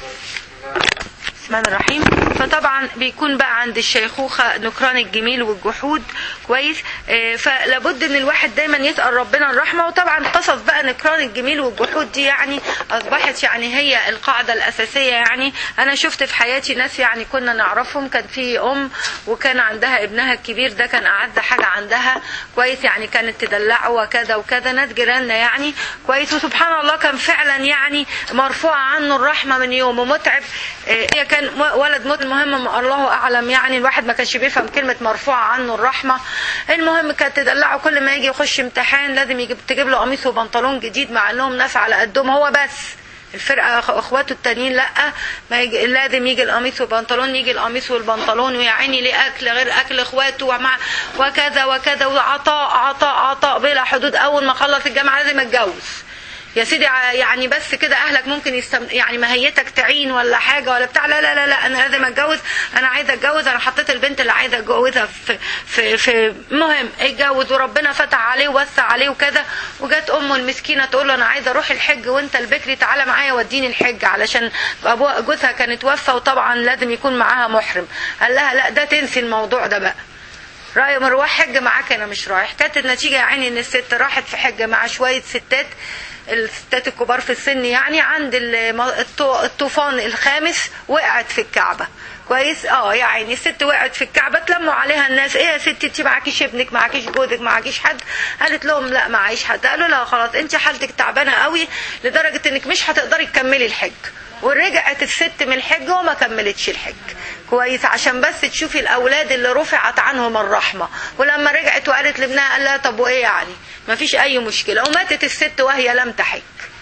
A: الرحمن الرحيم فطبعا بيكون بقى عند الشيخوخة نكران الجميل والجحود كويس آه، فلابد ان الواحد دايما يسأل ربنا الرحمة وطبعا قصص بقى نكران الجميل والجحود دي يعني اصبحت يعني هي القاعدة الاساسية يعني انا شفت في حياتي ناس يعني كنا نعرفهم كان في ام وكان عندها ابنها الكبير ده كان اعز حاجة عندها كويس يعني كانت تدلعه وكذا وكذا ناس جيراننا يعني كويس وسبحان الله كان فعلا يعني مرفوع عنه الرحمة من يومه متعب آه، هي كان م- ولد موت المهم ما الله اعلم يعني الواحد ما كانش بيفهم كلمه مرفوعه عنه الرحمه المهم كانت تدلعه كل ما يجي يخش امتحان لازم يجيب تجيب له قميص وبنطلون جديد مع انهم ناس على قدهم هو بس الفرقه أخ- اخواته التانيين لا ما يجي لازم يجي القميص والبنطلون يجي القميص والبنطلون ويا عيني ليه اكل غير اكل اخواته ومع وكذا وكذا وعطاء عطاء عطاء بلا حدود اول ما خلص الجامعه لازم اتجوز يا سيدي ع- يعني بس كده اهلك ممكن يستم... يعني مهيتك تعين ولا حاجه ولا بتاع لا لا لا لا انا لازم اتجوز انا عايزه اتجوز انا حطيت البنت اللي عايزه اتجوزها في في في مهم اتجوز وربنا فتح عليه ووسع عليه وكذا وجت امه المسكينه تقول له انا عايزه اروح الحج وانت البكري تعالى معايا وديني الحج علشان ابوها جوزها كان اتوفى وطبعا لازم يكون معاها محرم قال لها لا ده تنسي الموضوع ده بقى رأي مروح حج معاك انا مش رايح كانت النتيجة يا عيني ان الست راحت في حج مع شوية ستات الستات الكبار في السن يعني عند الم- الطو- الطوفان الخامس وقعت في الكعبة كويس اه يا عيني الست وقعت في الكعبة تلموا عليها الناس ايه يا ست انت معكيش ابنك معكيش جوزك معكيش حد قالت لهم لا معيش حد قالوا لها خلاص انت حالتك تعبانة قوي لدرجة انك مش هتقدري تكملي الحج ورجعت الست من الحج وما كملتش الحج كويس عشان بس تشوفي الاولاد اللي رفعت عنهم الرحمه ولما رجعت وقالت لابنها قال لها طب وايه يعني ما فيش اي مشكله وماتت الست وهي لم تحج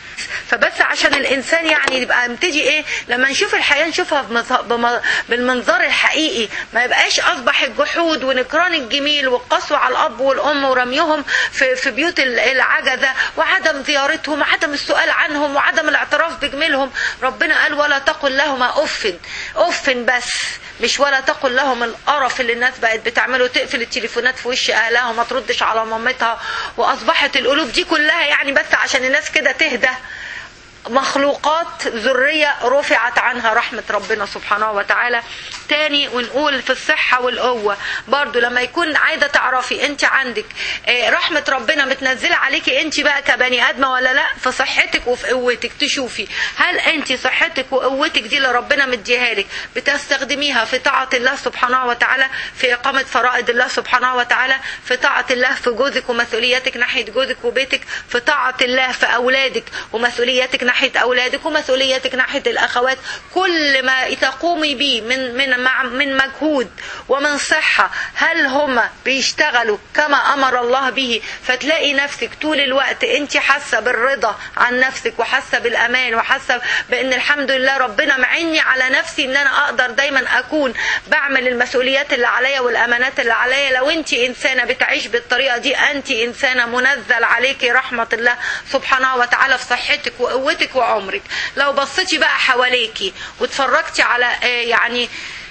A: فبس عشان الانسان يعني يبقى نبتدي ايه لما نشوف الحياه نشوفها بمظ- بم- بالمنظار الحقيقي ما يبقاش اصبح الجحود ونكران الجميل والقسوه على الاب والام ورميهم في في بيوت ال- العجزه وعدم زيارتهم وعدم السؤال عنهم وعدم الاعتراف بجميلهم ربنا قال ولا تقل لهما اف اف بس مش ولا تقل لهم القرف اللي الناس بقت بتعمله تقفل التليفونات في وش اهلها وما تردش على مامتها واصبحت القلوب دي كلها يعني بس عشان الناس كده تهدى مخلوقات ذرية رفعت عنها رحمة ربنا سبحانه وتعالى تاني ونقول في الصحة والقوة برضو لما يكون عايزة تعرفي انت عندك آه، رحمة ربنا متنزلة عليكي انت بقى كبني ادمة ولا لا في صحتك وفي قوتك تشوفي هل انت صحتك وقوتك دي اللي ربنا مديها لك بتستخدميها في طاعة الله سبحانه وتعالى في إقامة فرائض الله سبحانه وتعالى في طاعة الله في جوزك ومسؤولياتك ناحية جوزك وبيتك في طاعة الله في أولادك ومسؤولياتك ناحية أولادك ومسؤولياتك ناحية الأخوات كل ما تقومي به من من مع من مجهود ومن صحة هل هما بيشتغلوا كما أمر الله به فتلاقي نفسك طول الوقت أنت حاسة بالرضا عن نفسك وحاسة بالأمان وحاسة بأن الحمد لله ربنا معني على نفسي أن أنا أقدر دايما أكون بعمل المسؤوليات اللي عليا والأمانات اللي عليا لو أنت إنسانة بتعيش بالطريقة دي أنت إنسانة منزل عليكي رحمة الله سبحانه وتعالى في صحتك وقوتك وعمرك لو بصيتي بقى حواليكي واتفرجتي على آه، يعني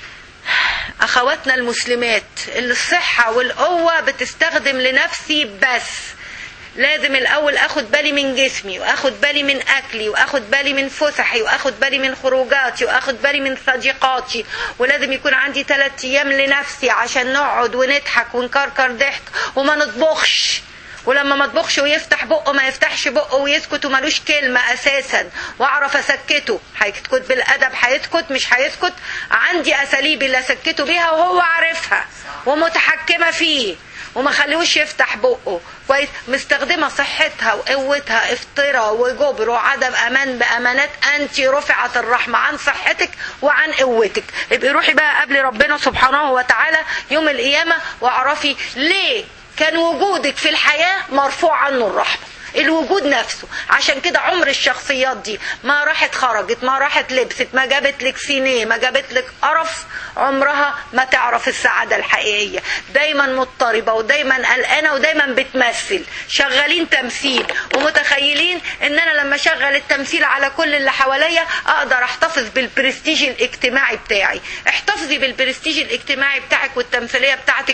A: اخواتنا المسلمات اللي الصحة والقوة بتستخدم لنفسي بس لازم الاول اخد بالي من جسمي واخد بالي من اكلي واخد بالي من فسحي واخد بالي من خروجاتي واخد بالي من صديقاتي ولازم يكون عندي ثلاث ايام لنفسي عشان نقعد ونضحك ونكركر ضحك وما نطبخش ولما ما اطبخش ويفتح بقه ما يفتحش بقه ويسكت ومالوش كلمة اساسا واعرف اسكته هيسكت بالادب هيسكت مش هيسكت عندي اساليب اللي اسكته بيها وهو عارفها ومتحكمة فيه وما خليهوش يفتح بقه كويس مستخدمه صحتها وقوتها افطره وجبر وعدم امان بامانات انت رفعت الرحمه عن صحتك وعن قوتك ابقي روحي بقى قبل ربنا سبحانه وتعالى يوم القيامه واعرفي ليه كان وجودك في الحياه مرفوع عنه الرحمه الوجود نفسه عشان كده عمر الشخصيات دي ما راحت خرجت ما راحت لبست ما جابت لك سينيه ما جابت لك قرف عمرها ما تعرف السعادة الحقيقية دايما مضطربة ودايما قلقانة ودايما بتمثل شغالين تمثيل ومتخيلين ان انا لما اشغل التمثيل على كل اللي حواليا اقدر احتفظ بالبرستيج الاجتماعي بتاعي احتفظي بالبرستيج الاجتماعي بتاعك والتمثيلية بتاعتك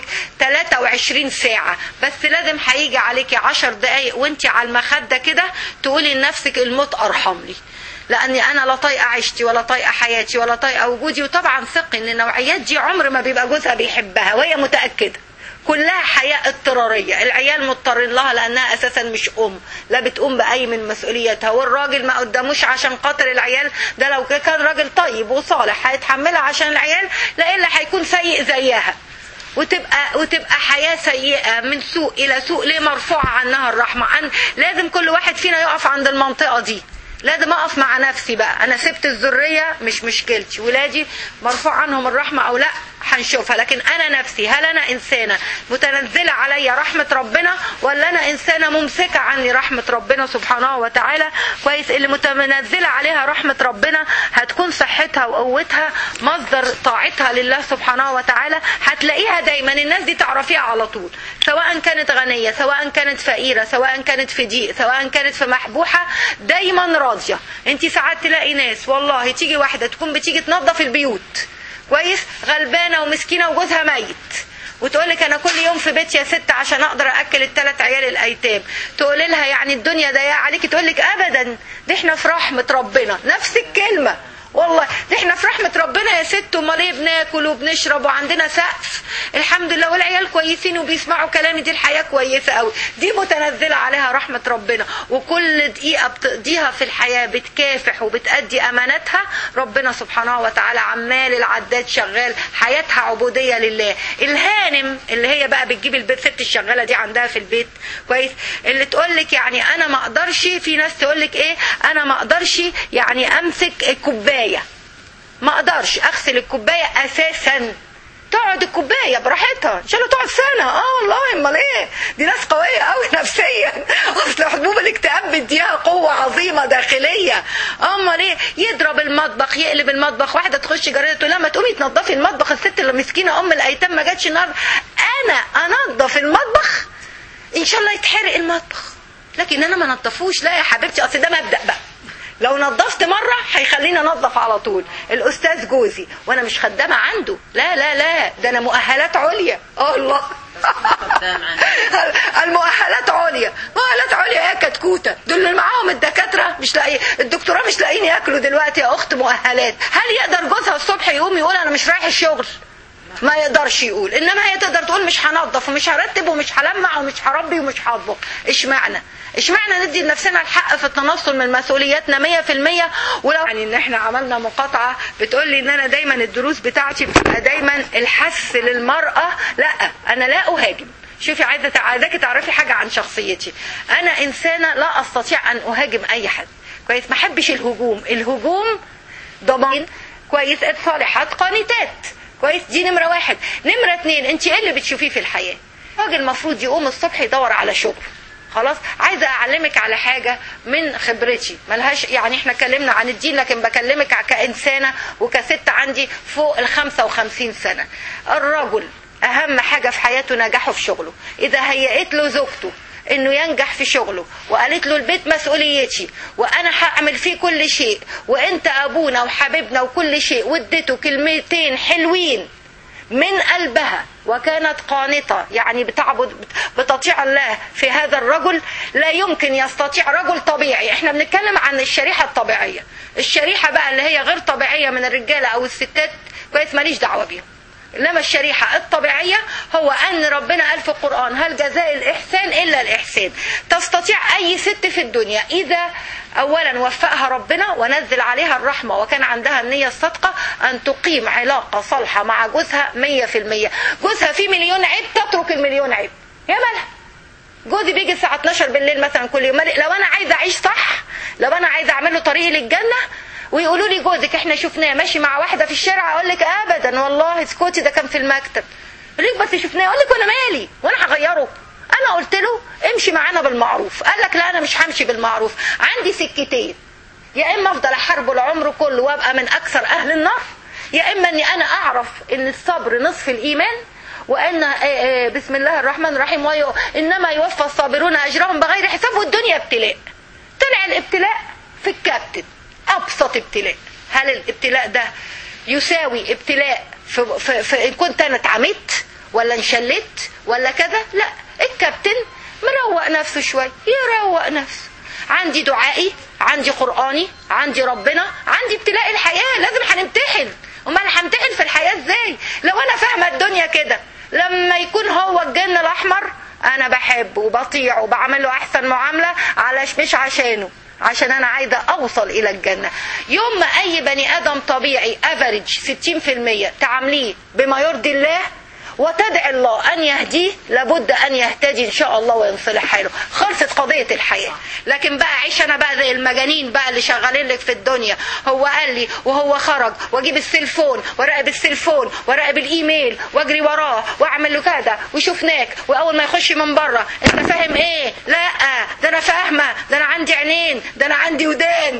A: 23 ساعة بس لازم هيجي عليكي 10 دقايق وانت على المخدة كده تقولي لنفسك الموت ارحم لي لاني انا لا طايقه عيشتي ولا طايقه حياتي ولا طايقه وجودي وطبعا ثقي ان النوعيات دي عمر ما بيبقى جوزها بيحبها وهي متاكده كلها حياة اضطرارية العيال مضطرين لها لأنها أساسا مش أم لا بتقوم بأي من مسؤولياتها والراجل ما قداموش عشان خاطر العيال ده لو كان راجل طيب وصالح هيتحملها عشان العيال لإلا هيكون سيء زيها وتبقى وتبقى حياه سيئه من سوء الى سوء ليه مرفوعه عنها الرحمه عن لازم كل واحد فينا يقف عند المنطقه دي لازم اقف مع نفسي بقى انا سبت الذريه مش مشكلتي ولادي مرفوع عنهم الرحمه او لا هنشوفها لكن انا نفسي هل انا انسانه متنزله عليا رحمه ربنا ولا انا انسانه ممسكه عني رحمه ربنا سبحانه وتعالى كويس اللي متنزله عليها رحمه ربنا هتكون صحتها وقوتها مصدر طاعتها لله سبحانه وتعالى هتلاقيها دايما الناس دي تعرفيها على طول سواء كانت غنيه سواء كانت فقيره سواء كانت في ضيق سواء كانت في محبوحه دايما راضيه انت ساعات تلاقي ناس والله تيجي واحده تكون بتيجي تنظف البيوت كويس غلبانه ومسكينه وجوزها ميت وتقول لك انا كل يوم في بيتي يا ست عشان اقدر اكل الثلاث عيال الايتام تقول لها يعني الدنيا ضيقه عليكي تقول لك ابدا دي احنا في رحمه ربنا نفس الكلمه والله دي احنا في رحمة ربنا يا ست امال ايه بناكل وبنشرب وعندنا سقف الحمد لله والعيال كويسين وبيسمعوا كلامي دي الحياة كويسة قوي دي متنزلة عليها رحمة ربنا وكل دقيقة بتقضيها في الحياة بتكافح وبتأدي اماناتها ربنا سبحانه وتعالى عمال العداد شغال حياتها عبودية لله الهانم اللي هي بقى بتجيب البيت ست الشغالة دي عندها في البيت كويس اللي تقول لك يعني انا ما اقدرش في ناس تقول لك ايه انا ما اقدرش يعني امسك الكوبايه الكوبايه ما اقدرش اغسل الكوبايه اساسا تقعد الكوبايه براحتها ان شاء الله تقعد سنه اه والله امال ايه دي ناس قويه قوي نفسيا اصل حبوب الاكتئاب بيديها قوه عظيمه داخليه امال ايه يضرب المطبخ يقلب المطبخ واحده تخش جاريه تقول لها ما تقومي تنظفي المطبخ الست اللي مسكينه ام الايتام ما جاتش النهارده انا انظف المطبخ ان شاء الله يتحرق المطبخ لكن انا ما نظفوش لا يا حبيبتي اصل ده مبدا بقى لو نظفت مرة هيخليني انظف على طول الاستاذ جوزي وانا مش خدامة عنده لا لا لا ده انا مؤهلات عليا اه الله المؤهلات عليا مؤهلات عليا يا كتكوته دول اللي معاهم الدكاتره مش لاقي الدكتوراه مش لاقيين ياكلوا دلوقتي يا اخت مؤهلات هل يقدر جوزها الصبح يقوم يقول انا مش رايح الشغل ما يقدرش يقول انما هي تقدر تقول مش هنظف ومش هرتب ومش هلمع ومش هربي ومش هطبخ اشمعنى اشمعنى ندي لنفسنا الحق في التنصل من مسؤولياتنا 100% ولو يعني ان احنا عملنا مقاطعه بتقول لي ان انا دايما الدروس بتاعتي بتبقى دايما الحث للمراه لا انا لا اهاجم شوفي عايزه عايزاكي تعرفي حاجه عن شخصيتي انا انسانه لا استطيع ان اهاجم اي حد كويس ما احبش الهجوم الهجوم ضمان كويس الصالحات قانتات كويس دي نمره واحد نمره اتنين انت ايه اللي بتشوفيه في الحياه الراجل المفروض يقوم الصبح يدور على شغل خلاص عايزه اعلمك على حاجه من خبرتي ملهاش يعني احنا اتكلمنا عن الدين لكن بكلمك كانسانه وكست عندي فوق ال 55 سنه الرجل اهم حاجه في حياته نجاحه في شغله اذا هيئت له زوجته انه ينجح في شغله وقالت له البيت مسؤوليتي وانا هعمل فيه كل شيء وانت ابونا وحبيبنا وكل شيء واديته كلمتين حلوين من قلبها وكانت قانطة يعني بتعبد بتطيع الله في هذا الرجل لا يمكن يستطيع رجل طبيعي احنا بنتكلم عن الشريحة الطبيعية الشريحة بقى اللي هي غير طبيعية من الرجالة او الستات كويس ماليش دعوة بيهم انما الشريحة الطبيعية هو ان ربنا قال في القرآن هل جزاء الاحسان الا الاحسان تستطيع اي ست في الدنيا اذا اولا وفقها ربنا ونزل عليها الرحمة وكان عندها النية الصادقة ان تقيم علاقة صالحة مع جوزها مية في المية جوزها فيه مليون عيب تترك المليون عيب يا مالها جوزي بيجي الساعة 12 بالليل مثلا كل يوم لو انا عايزة اعيش صح لو انا عايزة اعمل له طريق للجنة ويقولوا لي جوزك احنا شفناه ماشي مع واحده في الشارع اقول لك ابدا والله اسكتي ده كان في المكتب ليك بس شفناه اقول لك وانا مالي وانا هغيره انا قلت له امشي معانا بالمعروف قال لك لا انا مش همشي بالمعروف عندي سكتين يا اما افضل احاربه العمر كله وابقى من اكثر اهل النار يا اما اني انا اعرف ان الصبر نصف الايمان وان بسم الله الرحمن الرحيم انما يوفى الصابرون اجرهم بغير حساب والدنيا ابتلاء طلع الابتلاء في الكابتن ابسط ابتلاء هل الابتلاء ده يساوي ابتلاء في, في, في ان كنت انا اتعمدت ولا انشلت ولا كذا لا الكابتن مروق نفسه شوي يروق نفسه عندي دعائي عندي قراني عندي ربنا عندي ابتلاء الحياه لازم هنمتحن امال همتحن في الحياه ازاي لو انا فاهمه الدنيا كده لما يكون هو الجن الاحمر انا بحبه وبطيعه وبعمل له احسن معامله علش مش عشانه عشان انا عايزه اوصل الى الجنه يوم ما اي بني ادم طبيعي افريج 60% تعامليه بما يرضي الله وتدعي الله ان يهديه لابد ان يهتدي ان شاء الله وينصلح حاله خلصت قضيه الحياه لكن بقى عيش انا بقى زي المجانين بقى اللي شغالين لك في الدنيا هو قال لي وهو خرج واجيب السلفون وراقب السلفون وراقب الايميل واجري وراه واعمل له كذا وشفناك واول ما يخش من بره انت فاهم ايه لا ده انا فاهمه ده انا عندي عينين ده انا عندي ودان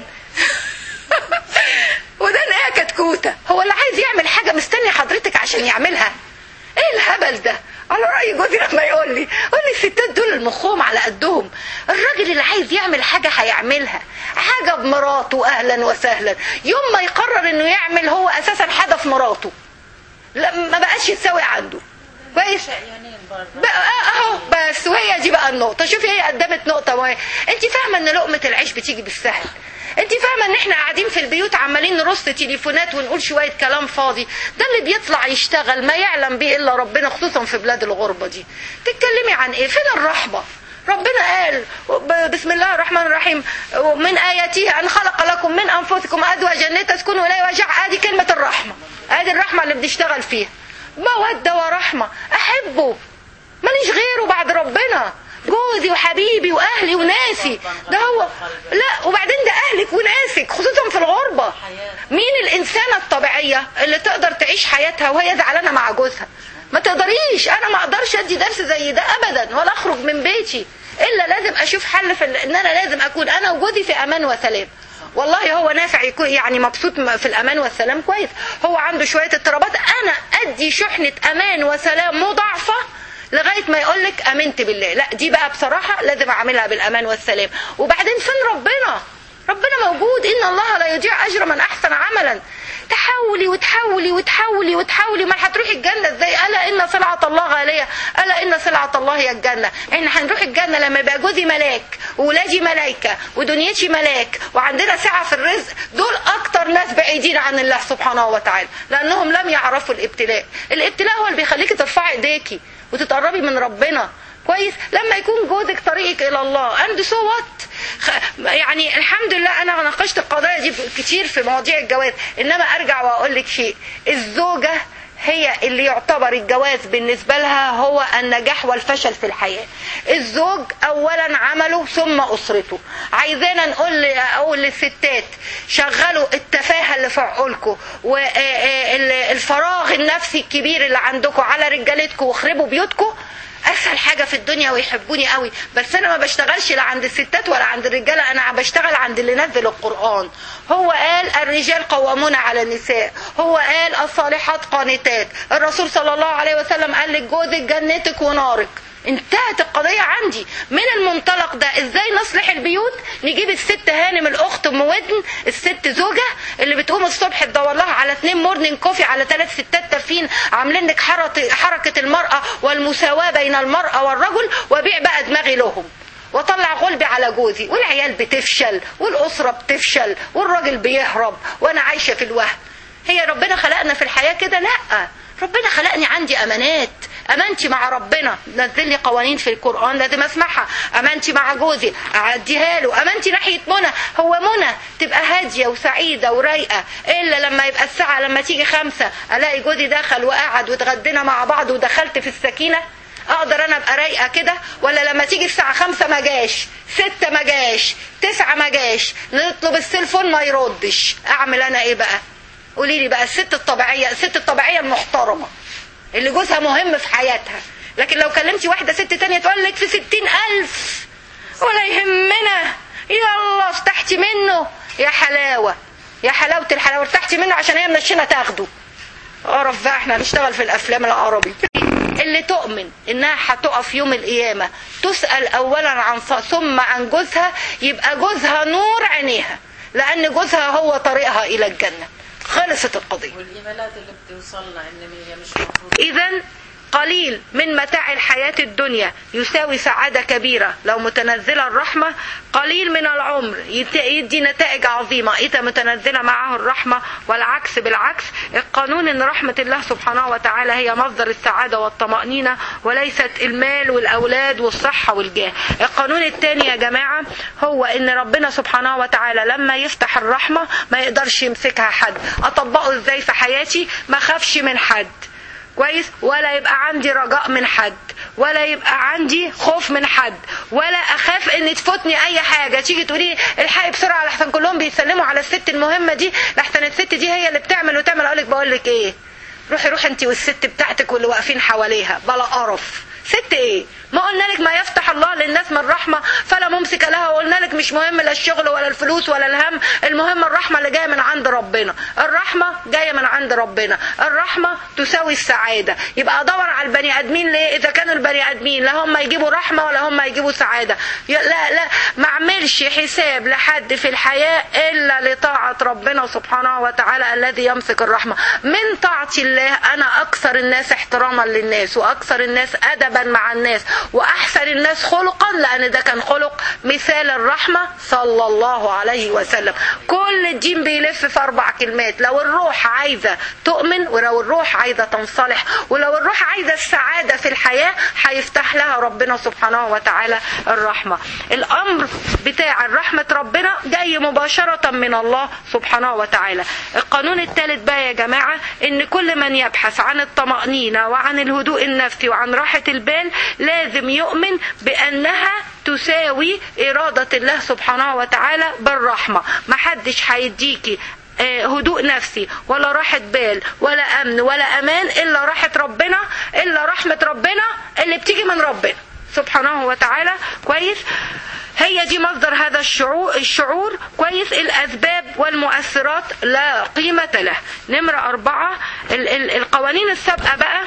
A: ودان ايه كتكوته هو اللي عايز يعمل حاجه مستني حضرتك عشان يعملها ايه الهبل ده على رأي جوزي لما يقول لي قول لي الستات دول مخهم على قدهم الراجل اللي عايز يعمل حاجة هيعملها حاجة بمراته أهلا وسهلا يوم ما يقرر انه يعمل هو أساسا هدف مراته لا ما بقاش يتساوي عنده كويس بقى اهو بس وهي دي بقى النقطة شوفي هي قدمت نقطة وهي انت فاهمة ان لقمة العيش بتيجي بالسهل انت فاهمه ان احنا قاعدين في البيوت عمالين نرص تليفونات ونقول شويه كلام فاضي ده اللي بيطلع يشتغل ما يعلم به الا ربنا خصوصا في بلاد الغربه دي تتكلمي عن ايه فين الرحمه ربنا قال بسم الله الرحمن الرحيم من آياته أن خلق لكم من أنفسكم أزواجا لتسكنوا إليه وجع آدي كلمة الرحمة آدي الرحمة اللي بنشتغل فيها مودة ورحمة أحبه ماليش غيره بعد ربنا جوزي وحبيبي واهلي وناسي ده هو لا وبعدين ده اهلك وناسك خصوصا في الغربه مين الانسانه الطبيعيه اللي تقدر تعيش حياتها وهي زعلانه مع جوزها ما تقدريش انا ما اقدرش ادي درس زي ده ابدا ولا اخرج من بيتي الا لازم اشوف حل في ان انا لازم اكون انا وجوزي في امان وسلام والله هو نافع يكون يعني مبسوط في الامان والسلام كويس هو عنده شويه اضطرابات انا ادي شحنه امان وسلام مضاعفه لغايه ما يقول لك امنت بالله لا دي بقى بصراحه لازم اعملها بالامان والسلام وبعدين فين ربنا ربنا موجود ان الله لا يضيع اجر من احسن عملا تحاولي وتحاولي وتحاولي وتحاولي ما هتروحي الجنه ازاي الا ان سلعه الله غاليه الا ان سلعه الله هي الجنه احنا هنروح الجنه لما يبقى جوزي ملاك وولادي ملائكه ودنيتي ملاك وعندنا سعه في الرزق دول اكتر ناس بعيدين عن الله سبحانه وتعالى لانهم لم يعرفوا الابتلاء الابتلاء هو اللي بيخليكي ترفعي ايديكي وتتقربي من ربنا كويس لما يكون جوزك طريقك الى الله اند سو وات يعني الحمد لله انا ناقشت القضايا دي كتير في مواضيع الجواز انما ارجع واقول لك شيء الزوجه هي اللي يعتبر الجواز بالنسبة لها هو النجاح والفشل في الحياة الزوج أولا عمله ثم أسرته عايزانا نقول أقول للستات شغلوا التفاهة اللي في عقولكم والفراغ النفسي الكبير اللي عندكم على رجالتكم واخربوا بيوتكم اسهل حاجه في الدنيا ويحبوني قوي بس انا ما بشتغلش لا عند الستات ولا عند الرجاله انا بشتغل عند اللي نزل القران هو قال الرجال قوامون على النساء هو قال الصالحات قانتات الرسول صلى الله عليه وسلم قال لك جوزك جنتك ونارك انتهت القضية عندي من المنطلق ده ازاي نصلح البيوت نجيب الست هانم الاخت ام ودن الست زوجة اللي بتقوم الصبح تدور لها على اتنين مورنينج كوفي على ثلاث ستات تافهين عاملين لك حركة المرأة والمساواة بين المرأة والرجل وبيع بقى دماغي لهم واطلع غلبي على جوزي والعيال بتفشل والاسره بتفشل والراجل بيهرب وانا عايشه في الوهم هي ربنا خلقنا في الحياه كده لا ربنا خلقني عندي امانات امانتي مع ربنا نزل لي قوانين في القران لازم اسمعها امانتي مع جوزي اعديها له امانتي ناحيه منى هو منى تبقى هاديه وسعيده ورايقه الا لما يبقى الساعه لما تيجي خمسة الاقي جوزي دخل وقعد واتغدينا مع بعض ودخلت في السكينه اقدر انا ابقى رايقه كده ولا لما تيجي الساعه خمسة ما جاش ستة ما جاش تسعة ما جاش نطلب السيلفون ما يردش اعمل انا ايه بقى قولي لي بقى الست الطبيعيه الست الطبيعيه المحترمه اللي جوزها مهم في حياتها لكن لو كلمتي واحده ست تانية تقول لك في ستين الف ولا يهمنا يلا ارتحتي منه يا حلاوه يا حلاوه الحلاوه ارتحتي منه عشان هي منشنه تاخده قرف بقى احنا هنشتغل في الافلام العربي اللي تؤمن انها هتقف يوم القيامة تسأل اولا عن ثم عن جوزها يبقى جوزها نور عينيها لان جوزها هو طريقها الى الجنة خلصت القضية
B: والايميلات اللي بتوصلنا ان هي مش مفروض
A: اذا قليل من متاع الحياة الدنيا يساوي سعادة كبيرة لو متنزلة الرحمة قليل من العمر يدي نتائج عظيمة إذا متنزلة معه الرحمة والعكس بالعكس القانون أن رحمة الله سبحانه وتعالى هي مصدر السعادة والطمأنينة وليست المال والأولاد والصحة والجاه القانون الثاني يا جماعة هو أن ربنا سبحانه وتعالى لما يفتح الرحمة ما يقدرش يمسكها حد أطبقه إزاي في حياتي ما خافش من حد كويس ولا يبقى عندي رجاء من حد ولا يبقى عندي خوف من حد ولا اخاف ان تفوتني اي حاجه تيجي تقولي الحقي بسرعه لحسن كلهم بيسلموا على الست المهمه دي لحسن الست دي هي اللي بتعمل وتعمل اقول لك بقول لك ايه روحي روحي انت والست بتاعتك واللي واقفين حواليها بلا قرف ست ايه ما قلنا لك ما يفتح الله للناس من رحمة فلا ممسك لها وقلنا لك مش مهم لا الشغل ولا الفلوس ولا الهم المهم الرحمة اللي جاية من عند ربنا الرحمة جاية من عند ربنا الرحمة تساوي السعادة يبقى ادور على البني ادمين ليه اذا كانوا البني ادمين لا هم يجيبوا رحمة ولا هم يجيبوا سعادة لا لا ما اعملش حساب لحد في الحياة الا لطاعة ربنا سبحانه وتعالى الذي يمسك الرحمة من طاعة الله انا اكثر الناس احتراما للناس واكثر الناس ادبا مع الناس واحسن الناس خلقا لان ده كان خلق مثال الرحمه صلى الله عليه وسلم كل الدين بيلف في اربع كلمات لو الروح عايزه تؤمن ولو الروح عايزه تنصلح ولو الروح عايزه السعاده في الحياه هيفتح لها ربنا سبحانه وتعالى الرحمه الامر بتاع رحمه ربنا جاي مباشره من الله سبحانه وتعالى القانون الثالث بقى يا جماعه ان كل من يبحث عن الطمانينه وعن الهدوء النفسي وعن راحه البال لازم يؤمن بأنها تساوي إرادة الله سبحانه وتعالى بالرحمة محدش هيديكي هدوء نفسي ولا راحة بال ولا أمن ولا أمان إلا راحة ربنا إلا رحمة ربنا اللي بتيجي من ربنا سبحانه وتعالى كويس هي دي مصدر هذا الشعور, الشعور كويس الأسباب والمؤثرات لا قيمة له نمرة أربعة ال- ال- القوانين السابقة بقى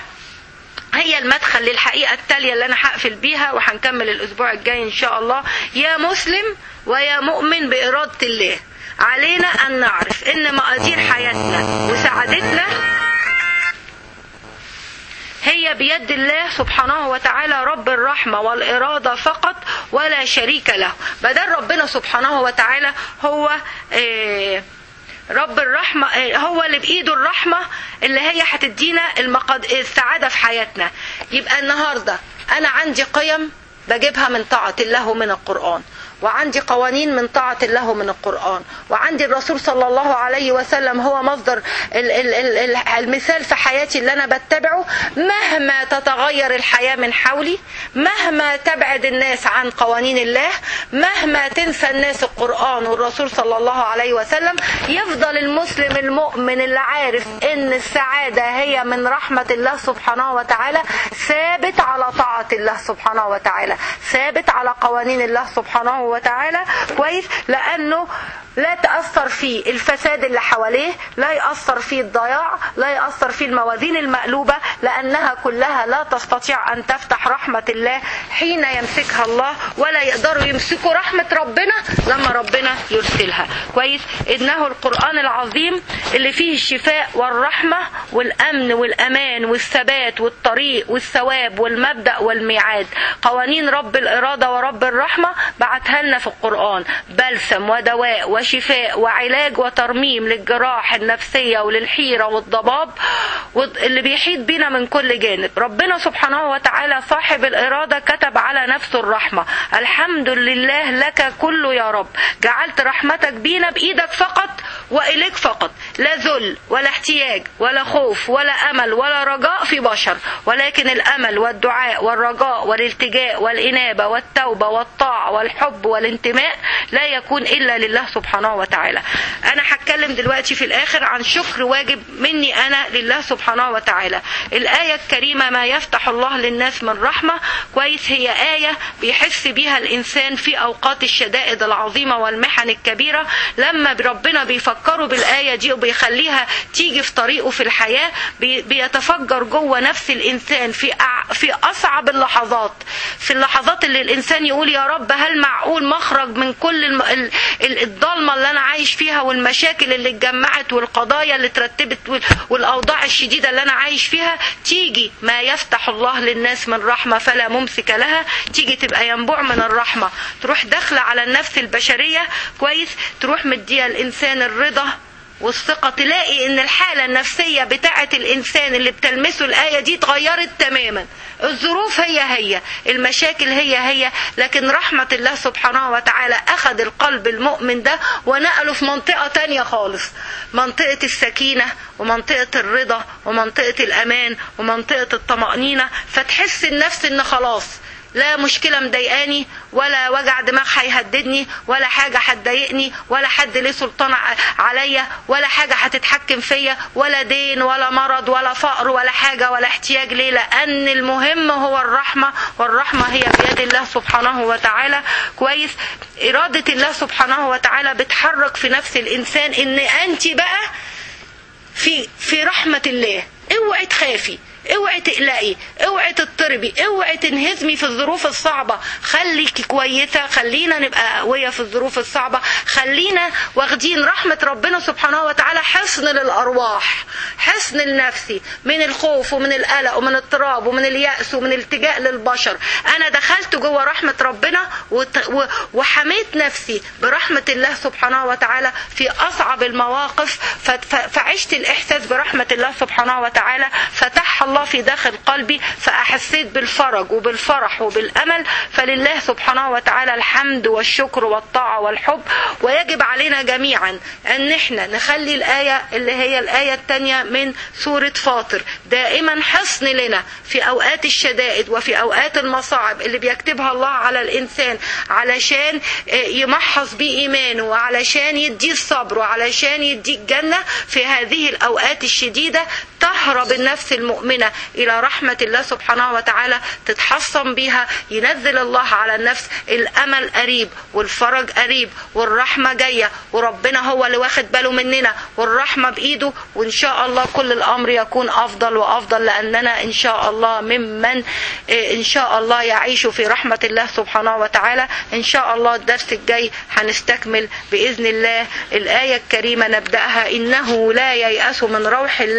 A: هي المدخل للحقيقة التالية اللي أنا هقفل بيها وهنكمل الأسبوع الجاي إن شاء الله يا مسلم ويا مؤمن بإرادة الله علينا أن نعرف إن مقادير حياتنا وسعادتنا هي بيد الله سبحانه وتعالى رب الرحمة والإرادة فقط ولا شريك له بدل ربنا سبحانه وتعالى هو إيه رب الرحمة هو اللي بإيده الرحمة اللي هي هتدينا المقاد... السعادة في حياتنا يبقى النهاردة أنا عندي قيم بجيبها من طاعة الله ومن القرآن وعندي قوانين من طاعة الله ومن القرآن وعندي الرسول صلى الله عليه وسلم هو مصدر ال- ال- ال- ال- المثال في حياتي اللي أنا بتبعه مهما تتغير الحياة من حولي مهما تبعد الناس عن قوانين الله مهما تنسى الناس القرآن والرسول صلى الله عليه وسلم يفضل المسلم المؤمن اللي عارف ان السعادة هي من رحمة الله سبحانه وتعالى ثابت على طاعة الله سبحانه وتعالى ثابت على قوانين الله سبحانه وتعالى كويس لانه لا تأثر فيه الفساد اللي حواليه لا يأثر فيه الضياع لا يأثر فيه الموازين المقلوبة لأنها كلها لا تستطيع أن تفتح رحمة الله حين يمسكها الله ولا يقدروا يمسكوا رحمة ربنا لما ربنا يرسلها كويس إنه القرآن العظيم اللي فيه الشفاء والرحمة والأمن والأمان والثبات والطريق والثواب والمبدأ والميعاد قوانين رب الإرادة ورب الرحمة بعتها لنا في القرآن بلسم ودواء وشفاء وعلاج وترميم للجراح النفسية وللحيرة والضباب اللي بيحيط بينا من كل جانب ربنا سبحانه وتعالى صاحب الإرادة كتب على نفسه الرحمة الحمد لله لك كله يا رب جعلت رحمتك بينا بإيدك فقط وإليك فقط لا ذل ولا احتياج ولا خوف ولا أمل ولا رجاء في بشر ولكن الأمل والدعاء والرجاء والالتجاء والإنابة والتوبة والطاعة والحب والانتماء لا يكون إلا لله سبحانه وتعالى أنا هتكلم دلوقتي في الآخر عن شكر واجب مني أنا لله سبحانه وتعالى الآية الكريمة ما يفتح الله للناس من رحمة كويس هي آية بيحس بيها الإنسان في أوقات الشدائد العظيمة والمحن الكبيرة لما ربنا بيفكروا بالآية دي وبيخليها تيجي في طريقه في الحياة بي- بيتفجر جوه نفس الإنسان في أع- في أصعب اللحظات في اللحظات اللي الإنسان يقول يا رب هل معقول مخرج من كل الم... ال- ال- الضلمة اللي أنا عايش فيها والمشاكل اللي اتجمعت والقضايا اللي اترتبت وال- والأوضاع الشديدة اللي أنا عايش فيها تيجي ما يفتح الله للناس من رحمة فلا ممسك لها تيجي تبقى ينبوع من الرحمة تروح داخلة على النفس البشرية كويس تروح مديها الإنسان الرضا والثقة تلاقي ان الحالة النفسية بتاعة الانسان اللي بتلمسه الآية دي اتغيرت تماما الظروف هي هي المشاكل هي هي لكن رحمة الله سبحانه وتعالى اخذ القلب المؤمن ده ونقله في منطقة تانية خالص منطقة السكينة ومنطقة الرضا ومنطقة الامان ومنطقة الطمأنينة فتحس النفس ان خلاص لا مشكلة مضايقاني ولا وجع دماغ هيهددني ولا حاجة هتضايقني ولا حد ليه سلطان ع- عليا ولا حاجة هتتحكم فيا ولا دين ولا مرض ولا فقر ولا حاجة ولا احتياج ليه لأن المهم هو الرحمة والرحمة هي بيد الله سبحانه وتعالى كويس إرادة الله سبحانه وتعالى بتحرك في نفس الإنسان إن أنت بقى في في رحمة الله اوعي تخافي اوعي تقلقي اوعي تضطربي اوعي تنهزمي في الظروف الصعبة خليكي كويسة خلينا نبقى قوية في الظروف الصعبة خلينا واخدين رحمة ربنا سبحانه وتعالى حصن للأرواح حصن النفسي من الخوف ومن القلق ومن الاضطراب ومن اليأس ومن الالتجاء للبشر أنا دخلت جوه رحمة ربنا وت- و- وحميت نفسي برحمة الله سبحانه وتعالى في أصعب المواقف ف- ف- فعشت الإحساس برحمة الله سبحانه وتعالى فتح الله في داخل قلبي فأحسيت بالفرج وبالفرح وبالأمل فلله سبحانه وتعالى الحمد والشكر والطاعة والحب ويجب علينا جميعا أن احنا نخلي الآية اللي هي الآية الثانية من سورة فاطر دائما حصن لنا في أوقات الشدائد وفي أوقات المصاعب اللي بيكتبها الله على الإنسان علشان آه، يمحص بيه إيمانه وعلشان يديه الصبر وعلشان يديه الجنة في هذه الأوقات الشديدة تهرب النفس المؤمنة إلى رحمة الله سبحانه وتعالى تتحصن بها ينزل الله على النفس الأمل قريب والفرج قريب والرحمة جاية وربنا هو اللي واخد باله مننا والرحمة بإيده وإن شاء الله كل الأمر يكون أفضل وأفضل لأننا إن شاء الله ممن إيه، إن شاء الله يعيش في رحمة الله سبحانه وتعالى إن شاء الله الدرس الجاي هنستكمل بإذن الله الآية الكريمة نبدأها إنه لا ييأس من روح الله إلا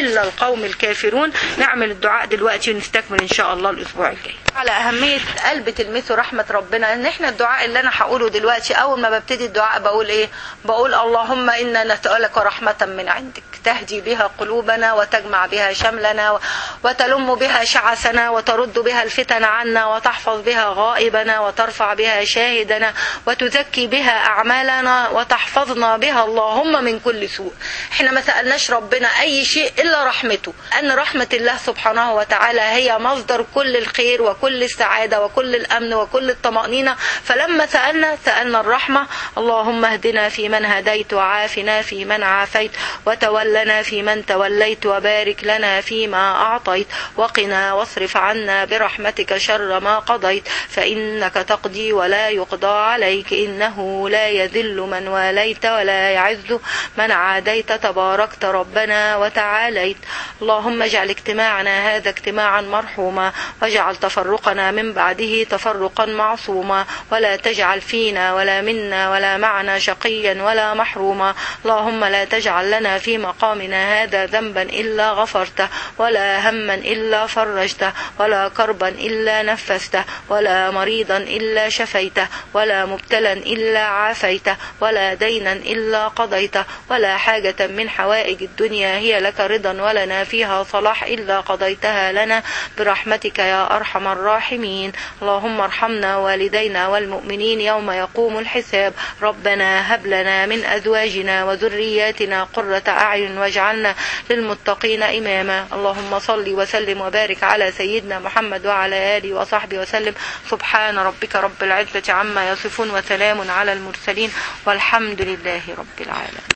A: إلا القوم الكافرون نعمل الدعاء دلوقتي ونستكمل إن شاء الله الأسبوع الجاي على أهمية قلب تلمسه رحمة ربنا إن إحنا الدعاء اللي أنا هقوله دلوقتي أول ما ببتدي الدعاء بقول إيه بقول اللهم إنا نسألك رحمة من عندك تهدي بها قلوبنا وتجمع بها شملنا وتلم بها شعثنا وترد بها الفتن عنا وتحفظ بها غائبنا وترفع بها شاهدنا وتزكي بها أعمالنا وتحفظنا بها اللهم من كل سوء احنا ما سألناش ربنا أي شيء إلا رحمته أن رحمة الله سبحانه وتعالى هي مصدر كل الخير وكل السعادة وكل الأمن وكل الطمأنينة فلما سألنا سألنا الرحمة اللهم اهدنا في من هديت وعافنا في من عافيت وتولنا في من توليت وبارك لنا فيما أعطيت وقنا واصرف عنا برحمتك شر ما قضيت فإنك تقضي ولا يقضى عليك إنه لا يذل من واليت ولا يعز من عاديت تباركت ربنا وتعاليت اللهم اجعل اجتماعنا هذا اجتماعا مرحوما واجعل تفرقنا من بعده تفرقا معصوما ولا تجعل فينا ولا منا ولا معنا شقيا ولا محروما اللهم لا تجعل لنا في مقامنا هذا ذنبا إلا غفرته ولا هما إلا فرجته ولا كربا إلا نفسته ولا مريضا إلا شفيته ولا مبتلا إلا عافيته ولا دينا إلا قضيته ولا حاجة من حوائج الدنيا هي لك رضا ولنا فيها صلاح إلا قضيتها لنا برحمتك يا أرحم الراحمين اللهم ارحمنا والدينا والمؤمنين يوم يقوم الحساب ربنا هب لنا من أزواجنا وذرياتنا قرة أعين واجعلنا للمتقين إماما اللهم صل وسلم وبارك على سيدنا محمد وعلى آله وصحبه وسلم سبحان ربك رب العزة عما يصفون وسلام على المرسلين والحمد لله رب العالمين